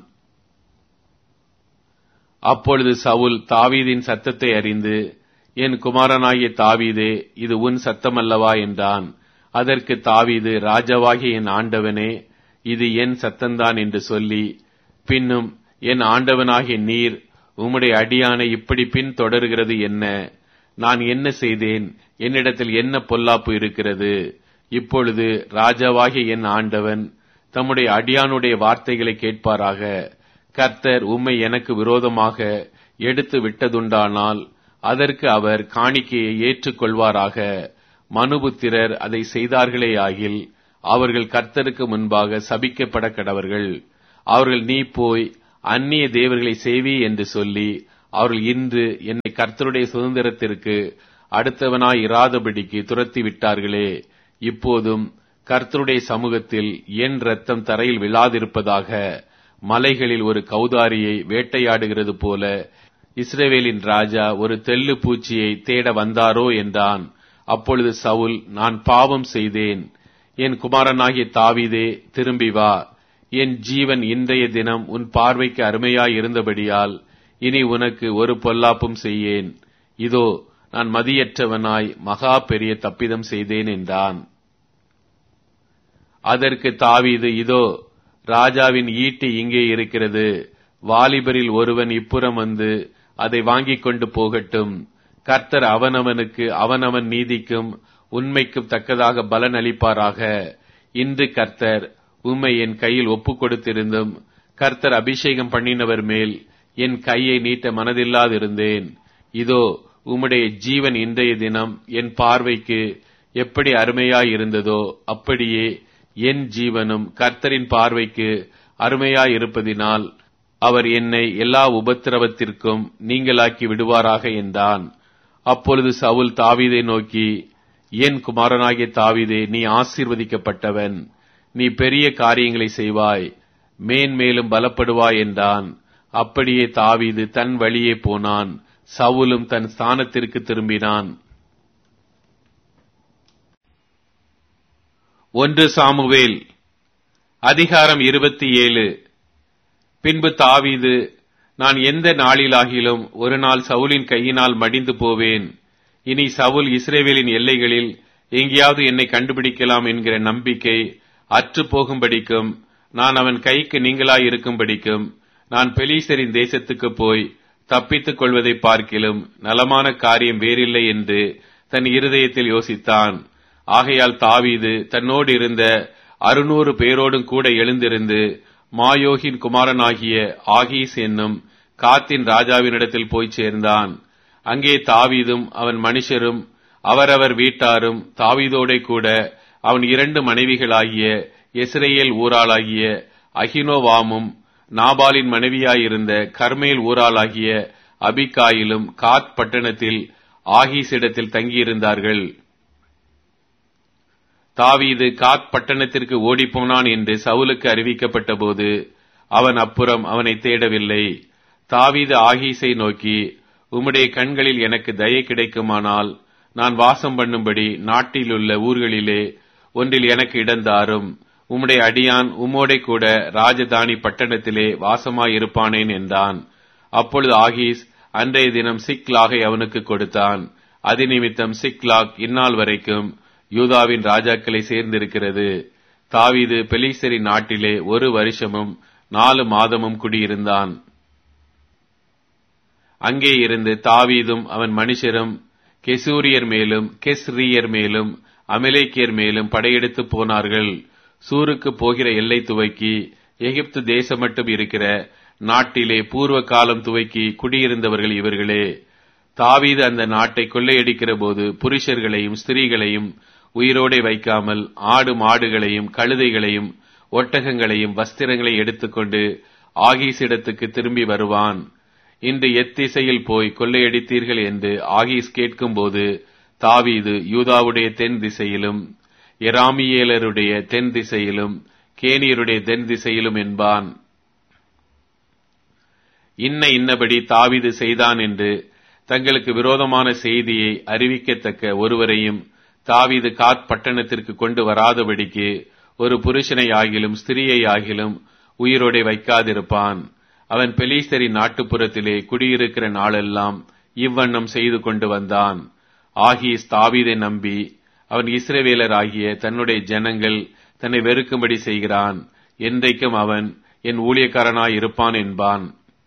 Speaker 1: அப்பொழுது சவுல் தாவீதின் சத்தத்தை அறிந்து என் குமாரனாகிய தாவீதே இது உன் சத்தமல்லவா என்றான் அதற்கு தாவீது ராஜாவாகிய என் ஆண்டவனே இது என் சத்தந்தான் என்று சொல்லி பின்னும் என் ஆண்டவனாகிய நீர் உம்முடைய அடியானை இப்படி பின் தொடர்கிறது என்ன நான் என்ன செய்தேன் என்னிடத்தில் என்ன பொல்லாப்பு இருக்கிறது இப்பொழுது ராஜாவாகிய என் ஆண்டவன் தம்முடைய அடியானுடைய வார்த்தைகளை கேட்பாராக கர்த்தர் உம்மை எனக்கு விரோதமாக எடுத்து விட்டதுண்டானால் அதற்கு அவர் காணிக்கையை ஏற்றுக்கொள்வாராக மனுபுத்திரர் அதை செய்தார்களேயாகில் அவர்கள் கர்த்தருக்கு முன்பாக சபிக்கப்பட கடவர்கள் அவர்கள் நீ போய் அந்நிய தேவர்களை செய்வி என்று சொல்லி அவர்கள் இன்று என்னை கர்த்தருடைய சுதந்திரத்திற்கு அடுத்தவனாய் இராதபடிக்கு துரத்தி விட்டார்களே இப்போதும் கர்த்தருடைய சமூகத்தில் என் ரத்தம் தரையில் விழாதிருப்பதாக மலைகளில் ஒரு கௌதாரியை வேட்டையாடுகிறது போல இஸ்ரேவேலின் ராஜா ஒரு தெள்ளு பூச்சியை தேட வந்தாரோ என்றான் அப்பொழுது சவுல் நான் பாவம் செய்தேன் என் குமாரனாகிய தாவீதே திரும்பி வா என் ஜீவன் இன்றைய தினம் உன் பார்வைக்கு அருமையாய் இருந்தபடியால் இனி உனக்கு ஒரு பொல்லாப்பும் செய்யேன் இதோ நான் மதியற்றவனாய் மகா பெரிய தப்பிதம் செய்தேன் என்றான் அதற்கு தாவீது இதோ ராஜாவின் ஈட்டி இங்கே இருக்கிறது வாலிபரில் ஒருவன் இப்புறம் வந்து அதை வாங்கிக் கொண்டு போகட்டும் கர்த்தர் அவனவனுக்கு அவனவன் நீதிக்கும் உண்மைக்கும் தக்கதாக பலன் அளிப்பாராக இன்று கர்த்தர் உம்மை என் கையில் ஒப்புக் கொடுத்திருந்தும் கர்த்தர் அபிஷேகம் பண்ணினவர் மேல் என் கையை நீட்ட மனதில்லாதிருந்தேன் இதோ உம்முடைய ஜீவன் இன்றைய தினம் என் பார்வைக்கு எப்படி அருமையாய் இருந்ததோ அப்படியே என் ஜீவனும் கர்த்தரின் பார்வைக்கு அருமையாய் இருப்பதினால் அவர் என்னை எல்லா உபத்திரவத்திற்கும் நீங்களாக்கி விடுவாராக என்றான் அப்பொழுது சவுல் தாவீதை நோக்கி என் குமாரனாகிய தாவீதே நீ ஆசீர்வதிக்கப்பட்டவன் நீ பெரிய காரியங்களை செய்வாய் மேன்மேலும் பலப்படுவாய் என்றான் அப்படியே தாவீது தன் வழியே போனான் சவுலும் தன் ஸ்தானத்திற்கு திரும்பினான் ஒன்று சாமுவேல் அதிகாரம் இருபத்தி ஏழு பின்பு தாவீது நான் எந்த நாளிலாகிலும் ஒரு நாள் சவுலின் கையினால் மடிந்து போவேன் இனி சவுல் இஸ்ரேவேலின் எல்லைகளில் எங்கேயாவது என்னை கண்டுபிடிக்கலாம் என்கிற நம்பிக்கை அற்று போகும்படிக்கும் நான் அவன் கைக்கு நீங்களாய் இருக்கும்படிக்கும் நான் பெலீசரின் தேசத்துக்கு போய் தப்பித்துக் கொள்வதை பார்க்கிலும் நலமான காரியம் வேறில்லை என்று தன் இருதயத்தில் யோசித்தான் ஆகையால் தாவீது தன்னோடு இருந்த அறுநூறு பேரோடும் கூட எழுந்திருந்து மாயோகின் குமாரனாகிய ஆகீஸ் என்னும் காத்தின் ராஜாவினிடத்தில் போய் சேர்ந்தான் அங்கே தாவீதும் அவன் மனுஷரும் அவரவர் வீட்டாரும் தாவீதோடே கூட அவன் இரண்டு மனைவிகளாகிய எஸ்ரேல் ஊராளாகிய அகினோவாமும் நாபாலின் மனைவியாயிருந்த கர்மேல் ஊராளாகிய அபிகாயிலும் காத் பட்டணத்தில் ஆகீஸிடத்தில் தங்கியிருந்தார்கள் தாவீது காத் பட்டணத்திற்கு ஓடிப்போனான் என்று சவுலுக்கு அறிவிக்கப்பட்ட போது அவன் அப்புறம் அவனை தேடவில்லை தாவீது ஆகீஸை நோக்கி உம்முடைய கண்களில் எனக்கு தயை கிடைக்குமானால் நான் வாசம் பண்ணும்படி நாட்டிலுள்ள ஊர்களிலே ஒன்றில் எனக்கு இடந்தாரும் உம்முடைய அடியான் உம்மோடே கூட ராஜதானி பட்டணத்திலே வாசமாயிருப்பானேன் என்றான் அப்பொழுது ஆகீஸ் அன்றைய தினம் சிக்லாகை அவனுக்கு கொடுத்தான் அது நிமித்தம் சிக்லாக் இந்நாள் வரைக்கும் யூதாவின் ராஜாக்களை சேர்ந்திருக்கிறது தாவீது பெலிசரி நாட்டிலே ஒரு வருஷமும் நாலு மாதமும் குடியிருந்தான் அங்கே இருந்து தாவீதும் அவன் மனுஷரும் கெசூரியர் மேலும் கெஸ்ரியர் மேலும் அமலேக்கியர் மேலும் படையெடுத்து போனார்கள் சூருக்கு போகிற எல்லை துவக்கி எகிப்து தேசம் மட்டும் இருக்கிற நாட்டிலே பூர்வ காலம் துவக்கி குடியிருந்தவர்கள் இவர்களே தாவீது அந்த நாட்டை கொள்ளையடிக்கிற போது புருஷர்களையும் ஸ்திரீகளையும் உயிரோடே வைக்காமல் ஆடு மாடுகளையும் கழுதைகளையும் ஒட்டகங்களையும் வஸ்திரங்களை எடுத்துக்கொண்டு ஆகீஸிடத்துக்கு திரும்பி வருவான் இன்று எத்திசையில் போய் கொள்ளையடித்தீர்கள் என்று ஆகீஸ் கேட்கும்போது தாவீது யூதாவுடைய தென் திசையிலும் எராமியேலருடைய தென் திசையிலும் கேனியருடைய தென் திசையிலும் என்பான் இன்ன இன்னபடி தாவீது செய்தான் என்று தங்களுக்கு விரோதமான செய்தியை அறிவிக்கத்தக்க ஒருவரையும் தாவீது காத் பட்டணத்திற்கு கொண்டு வராதபடிக்கு ஒரு புருஷனை ஆகிலும் ஸ்திரியை ஆகிலும் உயிரோடே வைக்காதிருப்பான் அவன் பெலீஸ்தரி நாட்டுப்புறத்திலே குடியிருக்கிற நாளெல்லாம் இவ்வண்ணம் செய்து கொண்டு வந்தான் ஆகீஸ் தாவீதை நம்பி அவன் இஸ்ரவேலர் ஆகிய தன்னுடைய ஜனங்கள் தன்னை வெறுக்கும்படி செய்கிறான் என்றைக்கும் அவன் என் ஊழியக்காரனாய் இருப்பான் என்பான்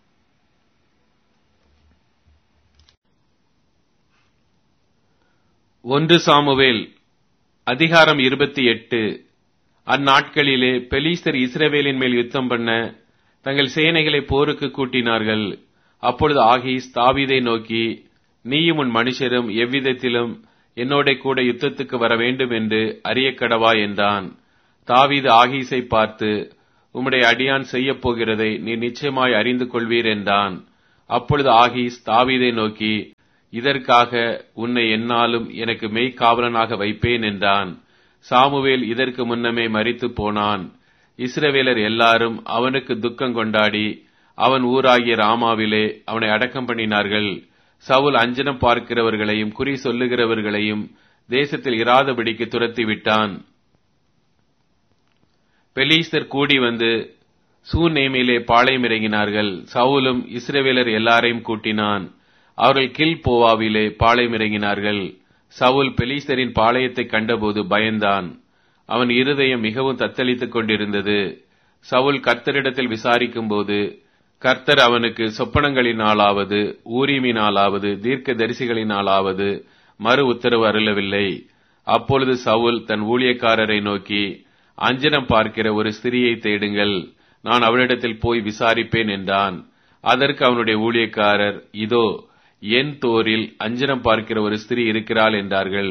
Speaker 1: ஒன்று சாமுவேல் அதிகாரம் இருபத்தி எட்டு அந்நாட்களிலே பெலீஸ்தர் இஸ்ரவேலின் மேல் யுத்தம் பண்ண தங்கள் சேனைகளை போருக்கு கூட்டினார்கள் அப்பொழுது ஆகீஸ் தாவீதை நோக்கி நீயும் உன் மனுஷரும் எவ்விதத்திலும் என்னோட கூட யுத்தத்துக்கு வர வேண்டும் என்று அறியக்கடவா என்றான் தாவீது ஆகீஸை பார்த்து உம்முடைய அடியான் செய்யப் போகிறதை நீ நிச்சயமாய் அறிந்து கொள்வீர் என்றான் அப்பொழுது ஆகீஸ் தாவீதை நோக்கி இதற்காக உன்னை என்னாலும் எனக்கு மெய்க்காவலனாக வைப்பேன் என்றான் சாமுவேல் இதற்கு முன்னமே மரித்து போனான் இஸ்ரவேலர் எல்லாரும் அவனுக்கு துக்கம் கொண்டாடி அவன் ஊராகிய ராமாவிலே அவனை அடக்கம் பண்ணினார்கள் சவுல் அஞ்சனம் பார்க்கிறவர்களையும் குறி சொல்லுகிறவர்களையும் தேசத்தில் இராதபடிக்கு துரத்தி விட்டான் பெலீஸ்தர் கூடி வந்து சூநேமிலே பாளையம் இறங்கினார்கள் சவுலும் இஸ்ரவேலர் எல்லாரையும் கூட்டினான் அவர்கள் கில் போவாவிலே பாளையம் இறங்கினார்கள் சவுல் பெலீஸ்தரின் பாளையத்தை கண்டபோது பயந்தான் அவன் இருதயம் மிகவும் தத்தளித்துக் கொண்டிருந்தது சவுல் கர்த்தரிடத்தில் விசாரிக்கும் போது கர்த்தர் அவனுக்கு சொப்பனங்களினாலாவது ஊரிமினாலாவது தீர்க்க தரிசிகளினாலாவது மறு உத்தரவு அருளவில்லை அப்பொழுது சவுல் தன் ஊழியக்காரரை நோக்கி அஞ்சனம் பார்க்கிற ஒரு ஸ்திரியை தேடுங்கள் நான் அவளிடத்தில் போய் விசாரிப்பேன் என்றான் அதற்கு அவனுடைய ஊழியக்காரர் இதோ என் தோரில் அஞ்சனம் பார்க்கிற ஒரு ஸ்திரீ இருக்கிறாள் என்றார்கள்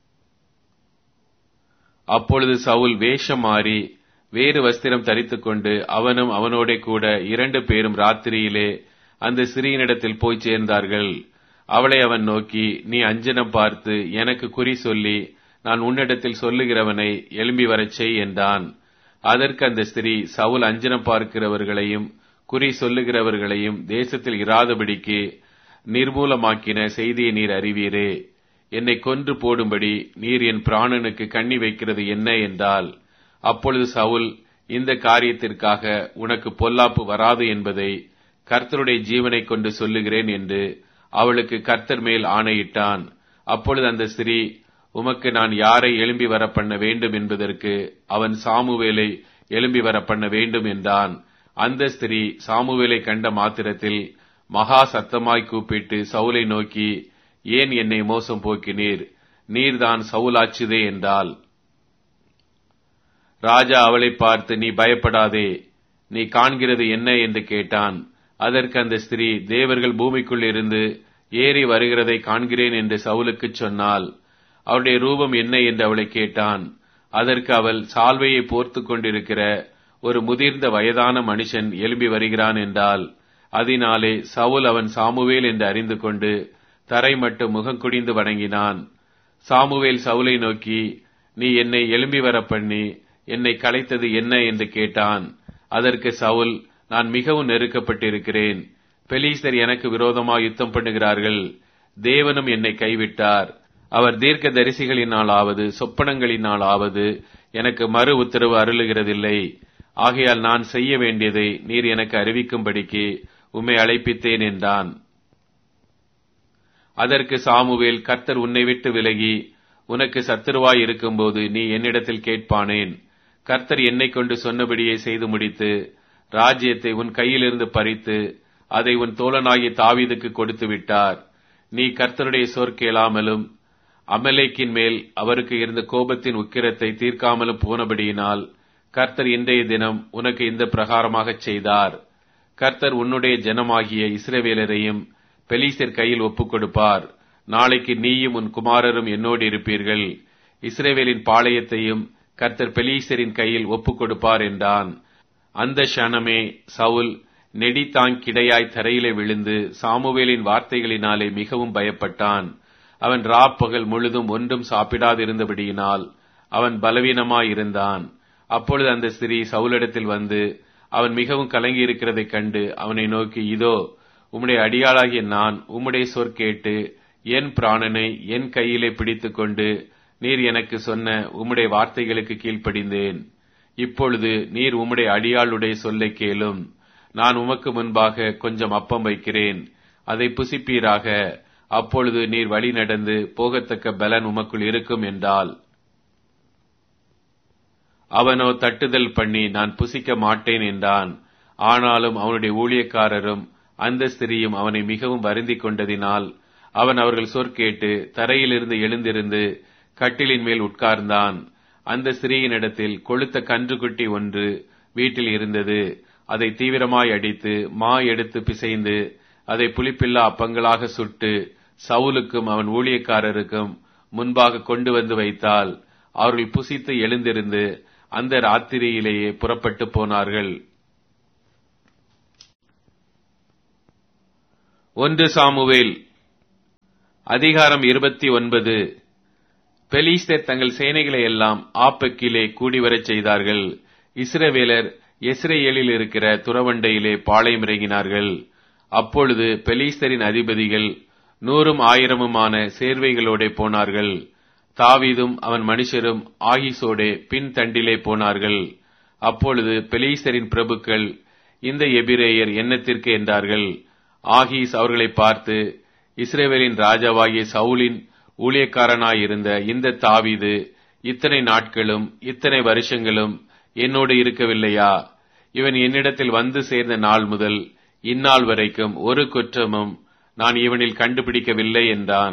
Speaker 1: அப்பொழுது சவுல் வேஷம் மாறி வேறு வஸ்திரம் தரித்துக்கொண்டு அவனும் அவனோட கூட இரண்டு பேரும் ராத்திரியிலே அந்த சிறியனிடத்தில் போய் சேர்ந்தார்கள் அவளை அவன் நோக்கி நீ அஞ்சனம் பார்த்து எனக்கு குறி சொல்லி நான் உன்னிடத்தில் சொல்லுகிறவனை எழும்பி வரச் செய் என்றான் அதற்கு அந்த ஸ்திரீ சவுல் அஞ்சனம் பார்க்கிறவர்களையும் குறி சொல்லுகிறவர்களையும் தேசத்தில் இராதபடிக்கு நிர்மூலமாக்கின செய்தியை நீர் அறிவீரே என்னை கொன்று போடும்படி நீர் என் பிராணனுக்கு கண்ணி வைக்கிறது என்ன என்றால் அப்பொழுது சவுல் இந்த காரியத்திற்காக உனக்கு பொல்லாப்பு வராது என்பதை கர்த்தருடைய ஜீவனை கொண்டு சொல்லுகிறேன் என்று அவளுக்கு கர்த்தர் மேல் ஆணையிட்டான் அப்பொழுது அந்த ஸ்திரீ உமக்கு நான் யாரை எழும்பி வர பண்ண வேண்டும் என்பதற்கு அவன் சாமுவேலை எழும்பி வர பண்ண வேண்டும் என்றான் அந்த ஸ்திரீ சாமுவேலை கண்ட மாத்திரத்தில் மகா சத்தமாய் கூப்பிட்டு சவுலை நோக்கி ஏன் என்னை மோசம் போக்கினீர் நீர்தான் சவுலாச்சுதே என்றாள் ராஜா அவளை பார்த்து நீ பயப்படாதே நீ காண்கிறது என்ன என்று கேட்டான் அதற்கு அந்த ஸ்திரீ தேவர்கள் பூமிக்குள் இருந்து ஏறி வருகிறதை காண்கிறேன் என்று சவுலுக்கு சொன்னாள் அவருடைய ரூபம் என்ன என்று அவளை கேட்டான் அதற்கு அவள் சால்வையை போர்த்து கொண்டிருக்கிற ஒரு முதிர்ந்த வயதான மனுஷன் எழும்பி வருகிறான் என்றால் அதனாலே சவுல் அவன் சாமுவேல் என்று அறிந்து கொண்டு தரை மட்டும் முகங்குடிந்து வணங்கினான் சாமுவேல் சவுலை நோக்கி நீ என்னை எழும்பி வர பண்ணி என்னை கலைத்தது என்ன என்று கேட்டான் அதற்கு சவுல் நான் மிகவும் நெருக்கப்பட்டிருக்கிறேன் பெலீஸ்தர் எனக்கு விரோதமாக யுத்தம் பண்ணுகிறார்கள் தேவனும் என்னை கைவிட்டார் அவர் தீர்க்க தரிசிகளினாலாவது சொப்பனங்களினாலாவது எனக்கு மறு உத்தரவு அருளுகிறதில்லை ஆகையால் நான் செய்ய வேண்டியதை நீர் எனக்கு அறிவிக்கும்படிக்கு உம்மை அழைப்பித்தேன் என்றான் அதற்கு சாமுவேல் கர்த்தர் உன்னை விட்டு விலகி உனக்கு சத்துருவாய் இருக்கும்போது நீ என்னிடத்தில் கேட்பானேன் கர்த்தர் என்னை கொண்டு சொன்னபடியே செய்து முடித்து ராஜ்யத்தை உன் கையிலிருந்து பறித்து அதை உன் தோழனாகிய தாவீதுக்கு கொடுத்து விட்டார் நீ கர்த்தருடைய சொற் கேளாமலும் அமலேக்கின் மேல் அவருக்கு இருந்த கோபத்தின் உக்கிரத்தை தீர்க்காமலும் போனபடியினால் கர்த்தர் இன்றைய தினம் உனக்கு இந்த பிரகாரமாகச் செய்தார் கர்த்தர் உன்னுடைய ஜனமாகிய இஸ்ரவேலரையும் பெலீசர் கையில் ஒப்புக் கொடுப்பார் நாளைக்கு நீயும் உன் குமாரரும் என்னோடு இருப்பீர்கள் இஸ்ரேவேலின் பாளையத்தையும் கர்த்தர் பெலீசரின் கையில் ஒப்புக் கொடுப்பார் என்றான் அந்த க்ஷணமே சவுல் நெடித்தாங்கிடையாய் தரையிலே விழுந்து சாமுவேலின் வார்த்தைகளினாலே மிகவும் பயப்பட்டான் அவன் ராப்பகல் முழுதும் ஒன்றும் சாப்பிடாதிருந்தபடியினால் அவன் பலவீனமாயிருந்தான் அப்பொழுது அந்த ஸ்திரீ சவுலிடத்தில் வந்து அவன் மிகவும் கலங்கி இருக்கிறதைக் கண்டு அவனை நோக்கி இதோ உம்முடைய அடியாளாகிய நான் உம்முடைய சொற் கேட்டு என் பிராணனை என் கையிலே பிடித்துக் கொண்டு நீர் எனக்கு சொன்ன உம்முடைய வார்த்தைகளுக்கு கீழ்ப்படிந்தேன் இப்பொழுது நீர் உம்முடைய அடியாளுடைய சொல்லை கேளும் நான் உமக்கு முன்பாக கொஞ்சம் அப்பம் வைக்கிறேன் அதை புசிப்பீராக அப்பொழுது நீர் வழி நடந்து போகத்தக்க பலன் உமக்குள் இருக்கும் என்றால் அவனோ தட்டுதல் பண்ணி நான் புசிக்க மாட்டேன் என்றான் ஆனாலும் அவனுடைய ஊழியக்காரரும் அந்த ஸ்திரியும் அவனை மிகவும் வருந்திக் கொண்டதினால் அவன் அவர்கள் சொற்கேட்டு தரையிலிருந்து எழுந்திருந்து கட்டிலின் மேல் உட்கார்ந்தான் அந்த ஸ்திரீயினிடத்தில் கொளுத்த கன்றுக்குட்டி ஒன்று வீட்டில் இருந்தது அதை தீவிரமாய் அடித்து மா எடுத்து பிசைந்து அதை புளிப்பில்லா அப்பங்களாக சுட்டு சவுலுக்கும் அவன் ஊழியக்காரருக்கும் முன்பாக கொண்டு வந்து வைத்தால் அவர்கள் புசித்து எழுந்திருந்து அந்த ராத்திரியிலேயே புறப்பட்டு போனார்கள் ஒன்று சாமுவேல் அதிகாரம் இருபத்தி ஒன்பது பெலிஸ்தர் தங்கள் சேனைகளை எல்லாம் ஆப்பக்கிலே கூடிவரச் செய்தார்கள் இஸ்ரவேலர் எஸ்ரேலில் இருக்கிற துறவண்டையிலே பாளையம் இறங்கினார்கள் அப்பொழுது பெலிஸ்தரின் அதிபதிகள் நூறும் ஆயிரமுமான சேர்வைகளோடே போனார்கள் தாவீதும் அவன் மனுஷரும் ஆகிசோடே பின் தண்டிலே போனார்கள் அப்பொழுது பெலீஸ்தரின் பிரபுக்கள் இந்த எபிரேயர் எண்ணத்திற்கு என்றார்கள் ஆகீஸ் அவர்களை பார்த்து இஸ்ரேவேலின் ராஜாவாகிய சவுலின் ஊழியக்காரனாயிருந்த இந்த தாவீது இத்தனை நாட்களும் இத்தனை வருஷங்களும் என்னோடு இருக்கவில்லையா இவன் என்னிடத்தில் வந்து சேர்ந்த நாள் முதல் இந்நாள் வரைக்கும் ஒரு குற்றமும் நான் இவனில் கண்டுபிடிக்கவில்லை என்றான்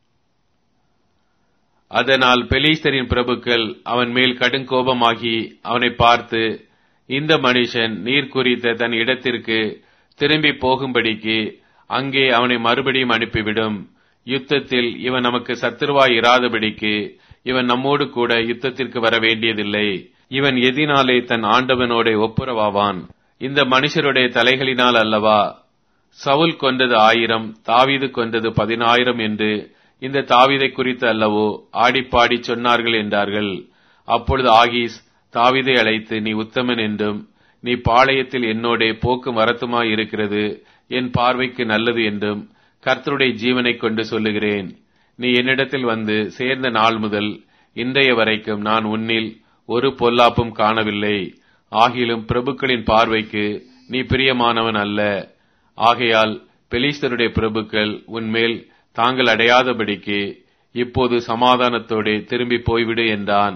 Speaker 1: அதனால் பெலீஸ்தரின் பிரபுக்கள் அவன் மேல் கடுங்கோபமாகி அவனை பார்த்து இந்த மனுஷன் நீர் குறித்த தன் இடத்திற்கு திரும்பி போகும்படிக்கு அங்கே அவனை மறுபடியும் அனுப்பிவிடும் யுத்தத்தில் இவன் நமக்கு சத்துருவாய் இராதபடிக்கு இவன் நம்மோடு கூட யுத்தத்திற்கு வர வேண்டியதில்லை இவன் எதினாலே தன் ஆண்டவனோட ஒப்புரவாவான் இந்த மனுஷருடைய தலைகளினால் அல்லவா சவுல் கொண்டது ஆயிரம் தாவீது கொண்டது பதினாயிரம் என்று இந்த தாவீதை குறித்து அல்லவோ ஆடிப்பாடி சொன்னார்கள் என்றார்கள் அப்பொழுது ஆகீஸ் தாவீதை அழைத்து நீ உத்தமன் என்றும் நீ பாளையத்தில் என்னோடே போக்கும் வரத்துமாய் இருக்கிறது என் பார்வைக்கு நல்லது என்றும் கர்த்தருடைய ஜீவனை கொண்டு சொல்லுகிறேன் நீ என்னிடத்தில் வந்து சேர்ந்த நாள் முதல் இன்றைய வரைக்கும் நான் உன்னில் ஒரு பொல்லாப்பும் காணவில்லை ஆகிலும் பிரபுக்களின் பார்வைக்கு நீ பிரியமானவன் அல்ல ஆகையால் பெலிஸ்தருடைய பிரபுக்கள் உன்மேல் தாங்கள் அடையாதபடிக்கு இப்போது சமாதானத்தோடே திரும்பி போய்விடு என்றான்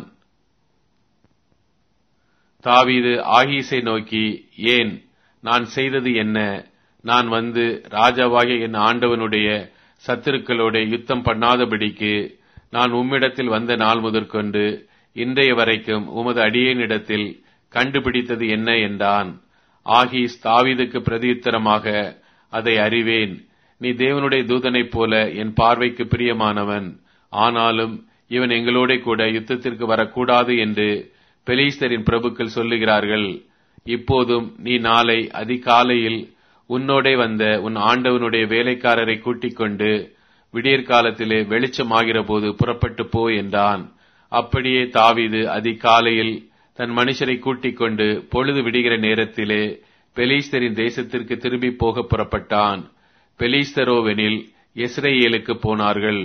Speaker 1: தாவீது ஆகீஸை நோக்கி ஏன் நான் செய்தது என்ன நான் வந்து ராஜாவாகிய என் ஆண்டவனுடைய சத்துருக்களோட யுத்தம் பண்ணாதபடிக்கு நான் உம்மிடத்தில் வந்த நாள் முதற்கொண்டு இன்றைய வரைக்கும் உமது அடியேனிடத்தில் கண்டுபிடித்தது என்ன என்றான் ஆகீஸ் தாவீதுக்கு பிரதியுத்தரமாக அதை அறிவேன் நீ தேவனுடைய தூதனைப் போல என் பார்வைக்கு பிரியமானவன் ஆனாலும் இவன் எங்களோட கூட யுத்தத்திற்கு வரக்கூடாது என்று பெலீஸ்தரின் பிரபுக்கள் சொல்லுகிறார்கள் இப்போதும் நீ நாளை அதிகாலையில் உன்னோடே வந்த உன் ஆண்டவனுடைய வேலைக்காரரை கூட்டிக் கொண்டு விடியற்காலத்திலே வெளிச்சமாகிற போது புறப்பட்டு போ என்றான் அப்படியே தாவீது அதிகாலையில் தன் மனுஷரை கூட்டிக் கொண்டு பொழுது விடுகிற நேரத்திலே பெலீஸ்தரின் தேசத்திற்கு திரும்பி போக புறப்பட்டான் பெலீஸ்தரோவெனில் இஸ்ரேலுக்கு போனார்கள்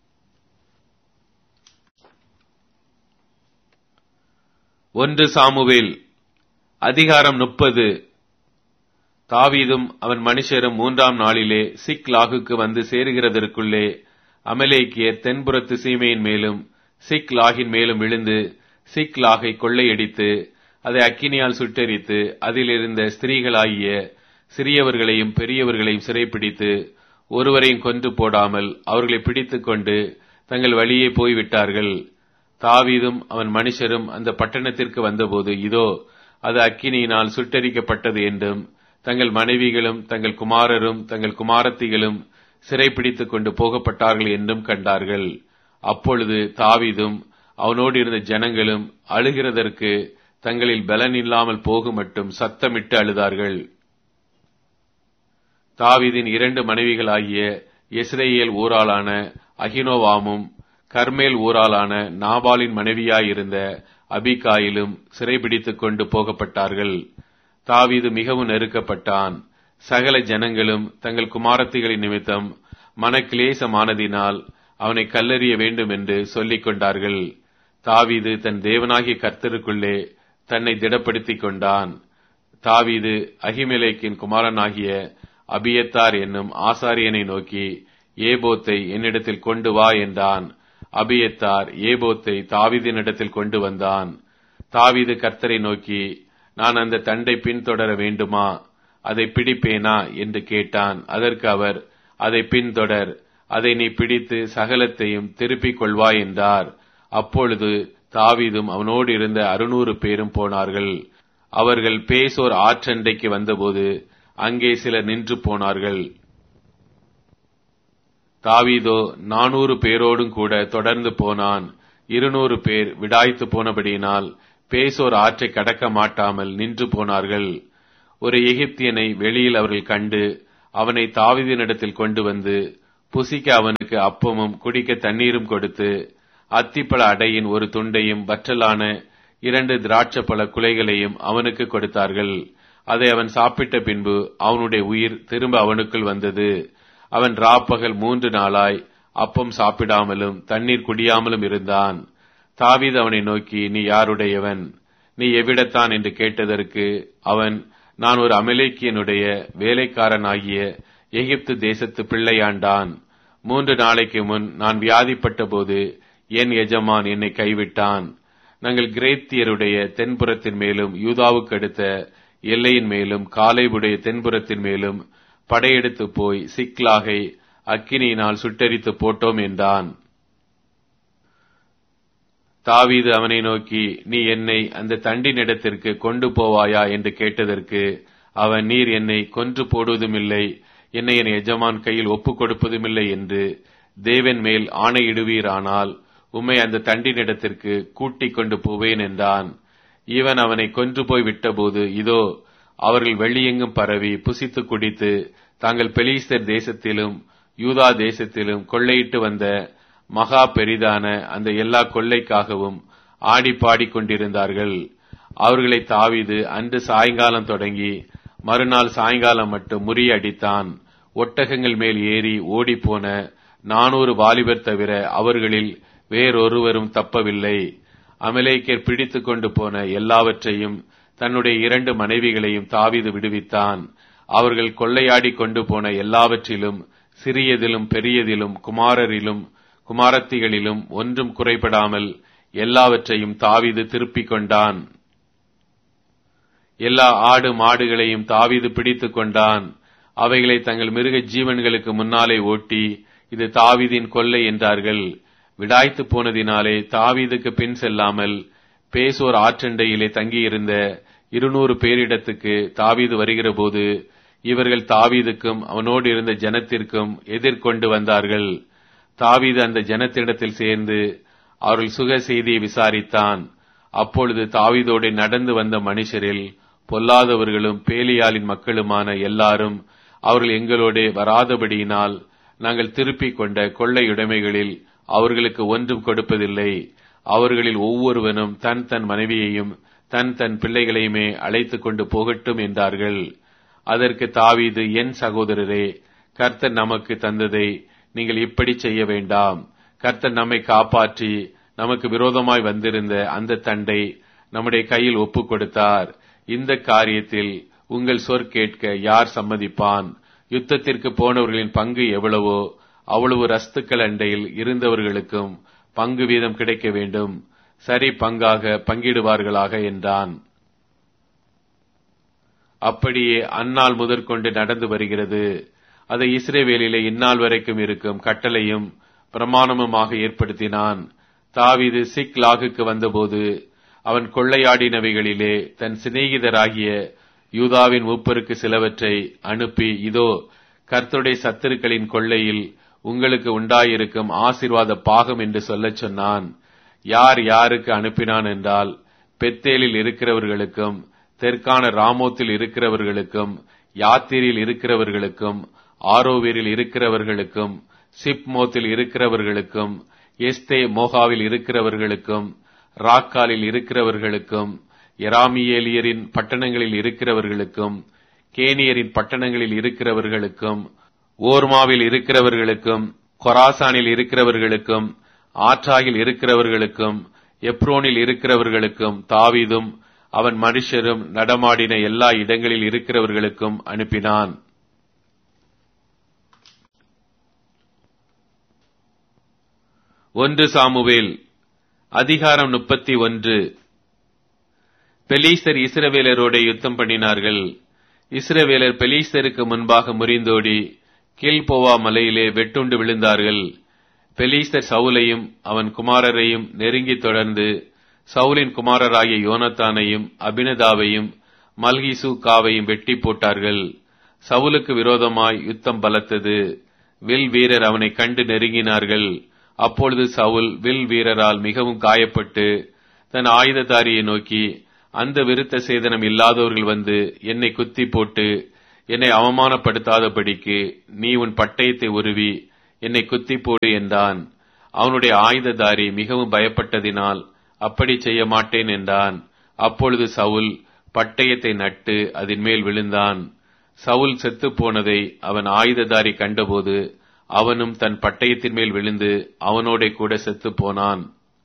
Speaker 1: ஒன்று சாமுவேல் அதிகாரம் முப்பது தாவீதும் அவன் மனுஷரும் மூன்றாம் நாளிலே சிக் லாகுக்கு வந்து சேருகிறதற்குள்ளே அமலேக்கியர் தென்புறத்து சீமையின் மேலும் சிக் லாகின் மேலும் விழுந்து சிக் லாகை கொள்ளையடித்து அதை அக்கினியால் சுட்டெரித்து அதில் இருந்த ஸ்திரீகளாகிய சிறியவர்களையும் பெரியவர்களையும் சிறைப்பிடித்து ஒருவரையும் கொன்று போடாமல் அவர்களை பிடித்துக் கொண்டு தங்கள் வழியே போய்விட்டார்கள் தாவீதும் அவன் மனுஷரும் அந்த பட்டணத்திற்கு வந்தபோது இதோ அது அக்கினியினால் சுட்டரிக்கப்பட்டது என்றும் தங்கள் மனைவிகளும் தங்கள் குமாரரும் தங்கள் குமாரத்திகளும் சிறைப்பிடித்துக் கொண்டு போகப்பட்டார்கள் என்றும் கண்டார்கள் அப்பொழுது தாவீதும் அவனோடு இருந்த ஜனங்களும் அழுகிறதற்கு தங்களில் பலன் இல்லாமல் போகும் மட்டும் சத்தமிட்டு அழுதார்கள் தாவீதின் இரண்டு மனைவிகளாகிய இஸ்ரேல் ஊராளான அகினோவாமும் கர்மேல் ஊராளான நாபாலின் மனைவியாயிருந்த அபிகாயிலும் சிறைபிடித்துக் கொண்டு போகப்பட்டார்கள் தாவீது மிகவும் நெருக்கப்பட்டான் சகல ஜனங்களும் தங்கள் குமாரத்திகளின் நிமித்தம் மனக்கிளேசமானதினால் அவனை கல்லறிய வேண்டும் என்று சொல்லிக் கொண்டார்கள் தாவீது தன் தேவனாகிய கர்த்தருக்குள்ளே தன்னை திடப்படுத்திக் கொண்டான் தாவீது அகிமெலேக்கின் குமாரனாகிய அபியத்தார் என்னும் ஆசாரியனை நோக்கி ஏபோத்தை என்னிடத்தில் கொண்டு வா என்றான் அபியத்தார் ஏபோத்தை தாவீதினிடத்தில் கொண்டு வந்தான் தாவீது கர்த்தரை நோக்கி நான் அந்த தண்டை பின்தொடர வேண்டுமா அதை பிடிப்பேனா என்று கேட்டான் அதற்கு அவர் அதை பின்தொடர் அதை நீ பிடித்து சகலத்தையும் திருப்பிக் கொள்வாய் என்றார் அப்பொழுது தாவீதும் அவனோடு இருந்த அறுநூறு பேரும் போனார்கள் அவர்கள் பேசோர் ஆற்றண்டைக்கு வந்தபோது அங்கே சிலர் நின்று போனார்கள் தாவீதோ நானூறு பேரோடும் கூட தொடர்ந்து போனான் இருநூறு பேர் விடாய்த்து போனபடியினால் பேசோர் ஆற்றை கடக்க மாட்டாமல் நின்று போனார்கள் ஒரு எகிப்தியனை வெளியில் அவர்கள் கண்டு அவனை தாவீதினிடத்தில் கொண்டு வந்து புசிக்க அவனுக்கு அப்பமும் குடிக்க தண்ணீரும் கொடுத்து அத்திப்பழ அடையின் ஒரு துண்டையும் வற்றலான இரண்டு திராட்சப்பழ குலைகளையும் அவனுக்கு கொடுத்தார்கள் அதை அவன் சாப்பிட்ட பின்பு அவனுடைய உயிர் திரும்ப அவனுக்குள் வந்தது அவன் ராப்பகல் மூன்று நாளாய் அப்பம் சாப்பிடாமலும் தண்ணீர் குடியாமலும் இருந்தான் தாவீது அவனை நோக்கி நீ யாருடையவன் நீ எவ்விடத்தான் என்று கேட்டதற்கு அவன் நான் ஒரு அமலேக்கியனுடைய வேலைக்காரனாகிய எகிப்து தேசத்து பிள்ளையாண்டான் மூன்று நாளைக்கு முன் நான் வியாதிப்பட்ட போது என் எஜமான் என்னை கைவிட்டான் நாங்கள் கிரேத்தியருடைய தென்புறத்தின் மேலும் யூதாவுக்கு அடுத்த எல்லையின் மேலும் காலைவுடைய தென்புறத்தின் மேலும் படையெடுத்து போய் சிக்லாகை அக்கினியினால் சுட்டரித்து போட்டோம் என்றான் தாவீது அவனை நோக்கி நீ என்னை அந்த தண்டினிடத்திற்கு கொண்டு போவாயா என்று கேட்டதற்கு அவன் நீர் என்னை கொன்று போடுவதுமில்லை என்னை என் எஜமான் கையில் ஒப்புக் கொடுப்பதுமில்லை என்று தேவன் மேல் ஆணையிடுவீரானால் உம்மை அந்த தண்டினிடத்திற்கு கூட்டிக் கொண்டு போவேன் என்றான் இவன் அவனை கொன்று போய் விட்டபோது இதோ அவர்கள் வெளியெங்கும் பரவி புசித்து குடித்து தாங்கள் பெலிஸ்தர் தேசத்திலும் யூதா தேசத்திலும் கொள்ளையிட்டு வந்த மகா பெரிதான அந்த எல்லா கொள்ளைக்காகவும் ஆடி பாடிக் கொண்டிருந்தார்கள் அவர்களை தாவிது அன்று சாயங்காலம் தொடங்கி மறுநாள் சாயங்காலம் மட்டும் முறியடித்தான் ஒட்டகங்கள் மேல் ஏறி ஓடிப்போன நானூறு வாலிபர் தவிர அவர்களில் வேறொருவரும் தப்பவில்லை அமலேக்கர் பிடித்து கொண்டு போன எல்லாவற்றையும் தன்னுடைய இரண்டு மனைவிகளையும் தாவிது விடுவித்தான் அவர்கள் கொள்ளையாடி கொண்டு போன எல்லாவற்றிலும் சிறியதிலும் பெரியதிலும் குமாரரிலும் குமாரத்திகளிலும் ஒன்றும் குறைபடாமல் எல்லாவற்றையும் தாவிது திருப்பிக் கொண்டான் எல்லா ஆடு மாடுகளையும் தாவிது பிடித்துக் கொண்டான் அவைகளை தங்கள் மிருக ஜீவன்களுக்கு முன்னாலே ஓட்டி இது தாவிதின் கொள்ளை என்றார்கள் விடாய்த்து போனதினாலே தாவீதுக்கு பின் செல்லாமல் பேசோர் ஆற்றண்டையிலே தங்கியிருந்த இருநூறு பேரிடத்துக்கு தாவீது வருகிறபோது இவர்கள் தாவீதுக்கும் அவனோடு இருந்த ஜனத்திற்கும் எதிர்கொண்டு வந்தார்கள் தாவீது அந்த ஜனத்திடத்தில் சேர்ந்து அவர்கள் சுக செய்தியை விசாரித்தான் அப்பொழுது தாவீதோடு நடந்து வந்த மனுஷரில் பொல்லாதவர்களும் பேலியாளின் மக்களுமான எல்லாரும் அவர்கள் எங்களோட வராதபடியினால் நாங்கள் திருப்பிக் கொண்ட கொள்ளையுடைமைகளில் அவர்களுக்கு ஒன்றும் கொடுப்பதில்லை அவர்களில் ஒவ்வொருவனும் தன் தன் மனைவியையும் தன் தன் பிள்ளைகளையுமே அழைத்துக் கொண்டு போகட்டும் என்றார்கள் அதற்கு தாவீது என் சகோதரரே கர்த்தர் நமக்கு தந்ததை நீங்கள் இப்படி செய்ய வேண்டாம் கர்த்தர் நம்மை காப்பாற்றி நமக்கு விரோதமாய் வந்திருந்த அந்த தண்டை நம்முடைய கையில் ஒப்புக் கொடுத்தார் இந்த காரியத்தில் உங்கள் சொற் கேட்க யார் சம்மதிப்பான் யுத்தத்திற்கு போனவர்களின் பங்கு எவ்வளவோ அவ்வளவு ரஸ்துக்கள் அண்டையில் இருந்தவர்களுக்கும் பங்கு வீதம் கிடைக்க வேண்டும் சரி பங்காக பங்கிடுவார்களாக என்றான் அப்படியே அந்நாள் முதற்கொண்டு நடந்து வருகிறது அதை இஸ்ரேவேலிலே இந்நாள் வரைக்கும் இருக்கும் கட்டளையும் பிரமாணமுமாக ஏற்படுத்தினான் தாவிது சிக் லாகுக்கு வந்தபோது அவன் கொள்ளையாடினவைகளிலே தன் சிநேகிதராகிய யூதாவின் மூப்பருக்கு சிலவற்றை அனுப்பி இதோ கர்த்தருடைய சத்துருக்களின் கொள்ளையில் உங்களுக்கு உண்டாயிருக்கும் ஆசிர்வாத பாகம் என்று சொல்லச் சொன்னான் யார் யாருக்கு அனுப்பினான் என்றால் பெத்தேலில் இருக்கிறவர்களுக்கும் தெற்கான ராமோத்தில் இருக்கிறவர்களுக்கும் யாத்திரியில் இருக்கிறவர்களுக்கும் ஆரோவேரில் இருக்கிறவர்களுக்கும் சிப்மோத்தில் இருக்கிறவர்களுக்கும் எஸ்தே மோகாவில் இருக்கிறவர்களுக்கும் ராக்காலில் இருக்கிறவர்களுக்கும் எராமியேலியரின் பட்டணங்களில் இருக்கிறவர்களுக்கும் கேனியரின் பட்டணங்களில் இருக்கிறவர்களுக்கும் ஓர்மாவில் இருக்கிறவர்களுக்கும் கொராசானில் இருக்கிறவர்களுக்கும் ஆற்றாகில் இருக்கிறவர்களுக்கும் எப்ரோனில் இருக்கிறவர்களுக்கும் தாவீதும் அவன் மனுஷரும் நடமாடின எல்லா இடங்களில் இருக்கிறவர்களுக்கும் அனுப்பினான் ஒன்று சாமுவேல் அதிகாரம் முப்பத்தி ஒன்று பெலீஸ்தர் இஸ்ரவேலரோட யுத்தம் பண்ணினார்கள் இஸ்ரவேலர் பெலீஸ்தருக்கு முன்பாக முறிந்தோடி கீழ்போவா மலையிலே வெட்டுண்டு விழுந்தார்கள் பெலீஸ்தர் சவுலையும் அவன் குமாரரையும் நெருங்கி தொடர்ந்து சவுலின் குமாரராகிய யோனத்தானையும் அபினதாவையும் மல்கிசு காவையும் வெட்டி போட்டார்கள் சவுலுக்கு விரோதமாய் யுத்தம் பலத்தது வில் வீரர் அவனை கண்டு நெருங்கினார்கள் அப்பொழுது சவுல் வில் வீரரால் மிகவும் காயப்பட்டு தன் ஆயுததாரியை நோக்கி அந்த விருத்த சேதனம் இல்லாதவர்கள் வந்து என்னை குத்தி போட்டு என்னை அவமானப்படுத்தாதபடிக்கு நீ உன் பட்டயத்தை உருவி என்னை குத்தி போடு என்றான் அவனுடைய ஆயுததாரி மிகவும் பயப்பட்டதினால் அப்படி செய்ய மாட்டேன் என்றான் அப்பொழுது சவுல் பட்டயத்தை நட்டு அதன் மேல் விழுந்தான் சவுல் செத்து போனதை அவன் ஆயுததாரி கண்டபோது அவனும் தன் பட்டயத்தின் மேல் விழுந்து அவனோட கூட செத்து போனான்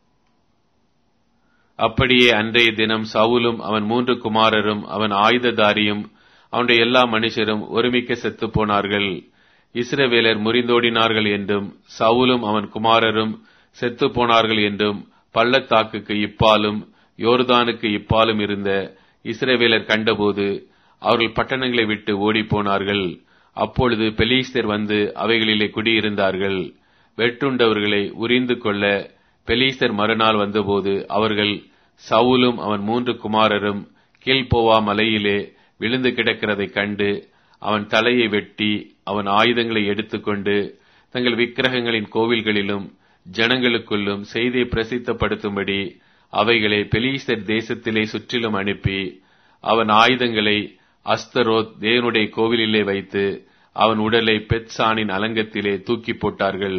Speaker 1: அப்படியே அன்றைய தினம் சவுலும் அவன் மூன்று குமாரரும் அவன் ஆயுததாரியும் அவனுடைய எல்லா மனுஷரும் ஒருமிக்க செத்து போனார்கள் இஸ்ரவேலர் முறிந்தோடினார்கள் என்றும் சவுலும் அவன் குமாரரும் செத்து போனார்கள் என்றும் பள்ளத்தாக்குக்கு இப்பாலும் யோர்தானுக்கு இப்பாலும் இருந்த இஸ்ரவேலர் கண்டபோது அவர்கள் பட்டணங்களை விட்டு ஓடிப்போனார்கள் அப்பொழுது பெலீஸ்தர் வந்து அவைகளிலே குடியிருந்தார்கள் வெட்டுண்டவர்களை உரிந்து கொள்ள பெலீஸ்தர் மறுநாள் வந்தபோது அவர்கள் சவுலும் அவன் மூன்று குமாரரும் கீழ்போவா மலையிலே விழுந்து கிடக்கிறதைக் கண்டு அவன் தலையை வெட்டி அவன் ஆயுதங்களை எடுத்துக்கொண்டு தங்கள் விக்கிரகங்களின் கோவில்களிலும் ஜனங்களுக்குள்ளும் செய்தியை பிரசித்தப்படுத்தும்படி அவைகளை பெலீஸ்தர் தேசத்திலே சுற்றிலும் அனுப்பி அவன் ஆயுதங்களை அஸ்தரோத் தேவனுடைய கோவிலிலே வைத்து அவன் உடலை பெட்சானின் அலங்கத்திலே தூக்கி போட்டார்கள்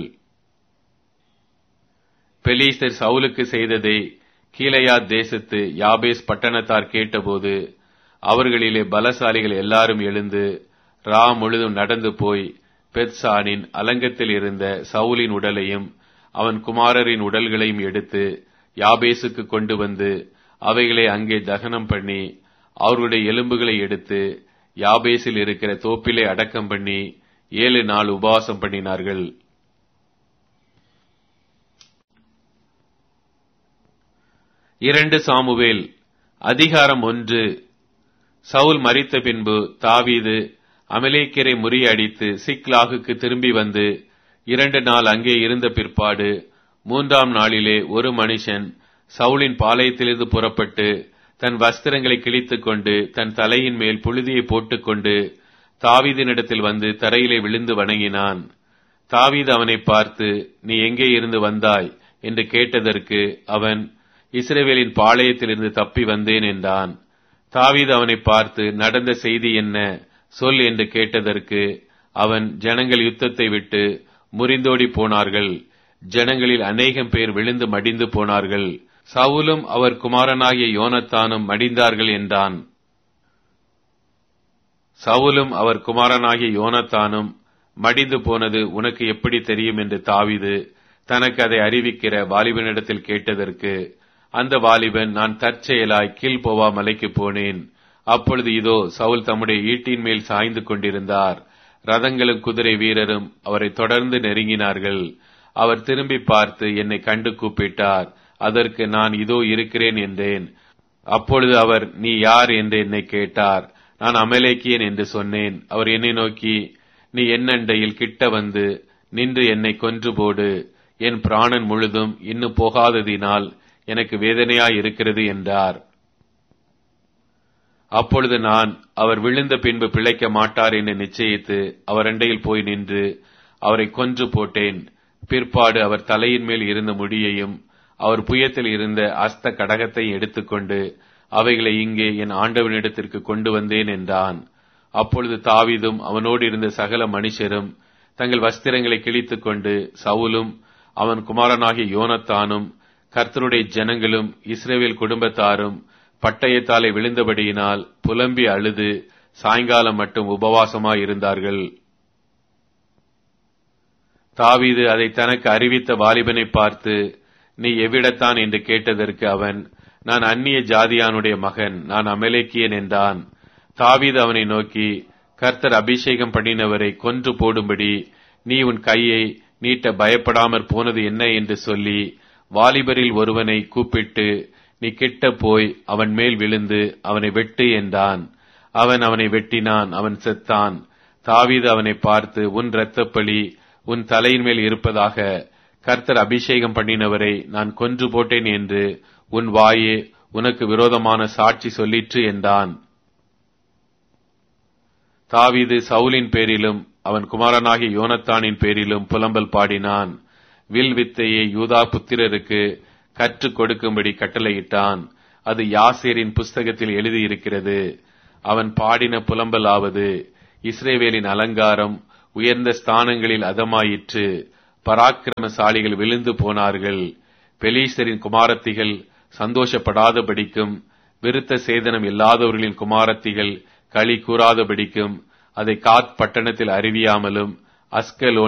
Speaker 1: பெலீஸ்தர் சவுலுக்கு செய்ததை கீழையா தேசத்து யாபேஸ் பட்டணத்தார் கேட்டபோது அவர்களிலே பலசாலிகள் எல்லாரும் எழுந்து ரா முழுதும் நடந்து போய் பெத்சானின் அலங்கத்தில் இருந்த சவுலின் உடலையும் அவன் குமாரரின் உடல்களையும் எடுத்து யாபேசுக்கு கொண்டு வந்து அவைகளை அங்கே தகனம் பண்ணி அவர்களுடைய எலும்புகளை எடுத்து யாபேசில் இருக்கிற தோப்பிலே அடக்கம் பண்ணி ஏழு நாள் உபவாசம் பண்ணினார்கள் இரண்டு சாமுவேல் அதிகாரம் ஒன்று சவுல் மறித்த பின்பு தாவீது அமலேக்கரை முறியடித்து சிக்லாகுக்கு திரும்பி வந்து இரண்டு நாள் அங்கே இருந்த பிற்பாடு மூன்றாம் நாளிலே ஒரு மனுஷன் சவுலின் பாளையத்திலிருந்து புறப்பட்டு தன் வஸ்திரங்களை கிழித்துக் கொண்டு தன் தலையின் மேல் புழுதியை போட்டுக்கொண்டு தாவீதினிடத்தில் வந்து தரையிலே விழுந்து வணங்கினான் தாவீது அவனை பார்த்து நீ எங்கே இருந்து வந்தாய் என்று கேட்டதற்கு அவன் இஸ்ரேவேலின் பாளையத்திலிருந்து தப்பி வந்தேன் என்றான் தாவீது அவனை பார்த்து நடந்த செய்தி என்ன சொல் என்று கேட்டதற்கு அவன் ஜனங்கள் யுத்தத்தை விட்டு முறிந்தோடி போனார்கள் ஜனங்களில் அநேகம் பேர் விழுந்து மடிந்து போனார்கள் சவுலும் அவர் குமாரனாகிய யோனத்தானும் மடிந்தார்கள் என்றான் சவுலும் அவர் குமாரனாகிய யோனத்தானும் மடிந்து போனது உனக்கு எப்படி தெரியும் என்று தாவிது தனக்கு அதை அறிவிக்கிற வாலிபனிடத்தில் கேட்டதற்கு அந்த வாலிபன் நான் தற்செயலாய் கீழ்போவா மலைக்கு போனேன் அப்பொழுது இதோ சவுல் தம்முடைய ஈட்டின் மேல் சாய்ந்து கொண்டிருந்தார் ரதங்களும் குதிரை வீரரும் அவரை தொடர்ந்து நெருங்கினார்கள் அவர் திரும்பி பார்த்து என்னை கண்டு கூப்பிட்டார் அதற்கு நான் இதோ இருக்கிறேன் என்றேன் அப்பொழுது அவர் நீ யார் என்று என்னை கேட்டார் நான் அமலேக்கியன் என்று சொன்னேன் அவர் என்னை நோக்கி நீ என்னண்டையில் கிட்ட வந்து நின்று என்னை கொன்று போடு என் பிராணன் முழுதும் இன்னும் போகாததினால் எனக்கு வேதனையாய் இருக்கிறது என்றார் அப்பொழுது நான் அவர் விழுந்த பின்பு பிழைக்க மாட்டார் என்று நிச்சயித்து அவர் அண்டையில் போய் நின்று அவரை கொன்று போட்டேன் பிற்பாடு அவர் தலையின் மேல் இருந்த முடியையும் அவர் புயத்தில் இருந்த அஸ்த கடகத்தை எடுத்துக்கொண்டு அவைகளை இங்கே என் ஆண்டவனிடத்திற்கு கொண்டு வந்தேன் என்றான் அப்பொழுது தாவிதும் அவனோடு இருந்த சகல மனுஷரும் தங்கள் வஸ்திரங்களை கிழித்துக் கொண்டு சவுலும் அவன் குமாரனாகிய யோனத்தானும் கர்த்தருடைய ஜனங்களும் இஸ்ரேவேல் குடும்பத்தாரும் பட்டயத்தாலே விழுந்தபடியினால் புலம்பி அழுது சாயங்காலம் மட்டும் உபவாசமாய் இருந்தார்கள் தாவீது அதை தனக்கு அறிவித்த வாலிபனை பார்த்து நீ எவ்விடத்தான் என்று கேட்டதற்கு அவன் நான் அந்நிய ஜாதியானுடைய மகன் நான் அமலேக்கியன் என்றான் தாவீது அவனை நோக்கி கர்த்தர் அபிஷேகம் பண்ணினவரை கொன்று போடும்படி நீ உன் கையை நீட்ட பயப்படாமற் போனது என்ன என்று சொல்லி வாலிபரில் ஒருவனை கூப்பிட்டு நீ கிட்ட போய் அவன் மேல் விழுந்து அவனை வெட்டு என்றான் அவன் அவனை வெட்டினான் அவன் செத்தான் தாவீது அவனை பார்த்து உன் இரத்தப்பழி உன் தலையின் மேல் இருப்பதாக கர்த்தர் அபிஷேகம் பண்ணினவரை நான் கொன்று போட்டேன் என்று உன் வாயே உனக்கு விரோதமான சாட்சி சொல்லிற்று என்றான் தாவீது சவுலின் பேரிலும் அவன் குமாரனாகிய யோனத்தானின் பேரிலும் புலம்பல் பாடினான் வில் வித்தையை யூதா புத்திரருக்கு கற்றுக் கொடுக்கும்படி கட்டளையிட்டான் அது யாசேரின் புஸ்தகத்தில் எழுதியிருக்கிறது அவன் பாடின புலம்பலாவது இஸ்ரேவேலின் அலங்காரம் உயர்ந்த ஸ்தானங்களில் அதமாயிற்று பராக்கிரமசாலிகள் விழுந்து போனார்கள் பெலீஸ்தரின் குமாரத்திகள் சந்தோஷப்படாதபடிக்கும் விருத்த சேதனம் இல்லாதவர்களின் குமாரத்திகள் களி கூறாதபடிக்கும் அதை காத் பட்டணத்தில் அறிவியாமலும் அஸ்கலோன்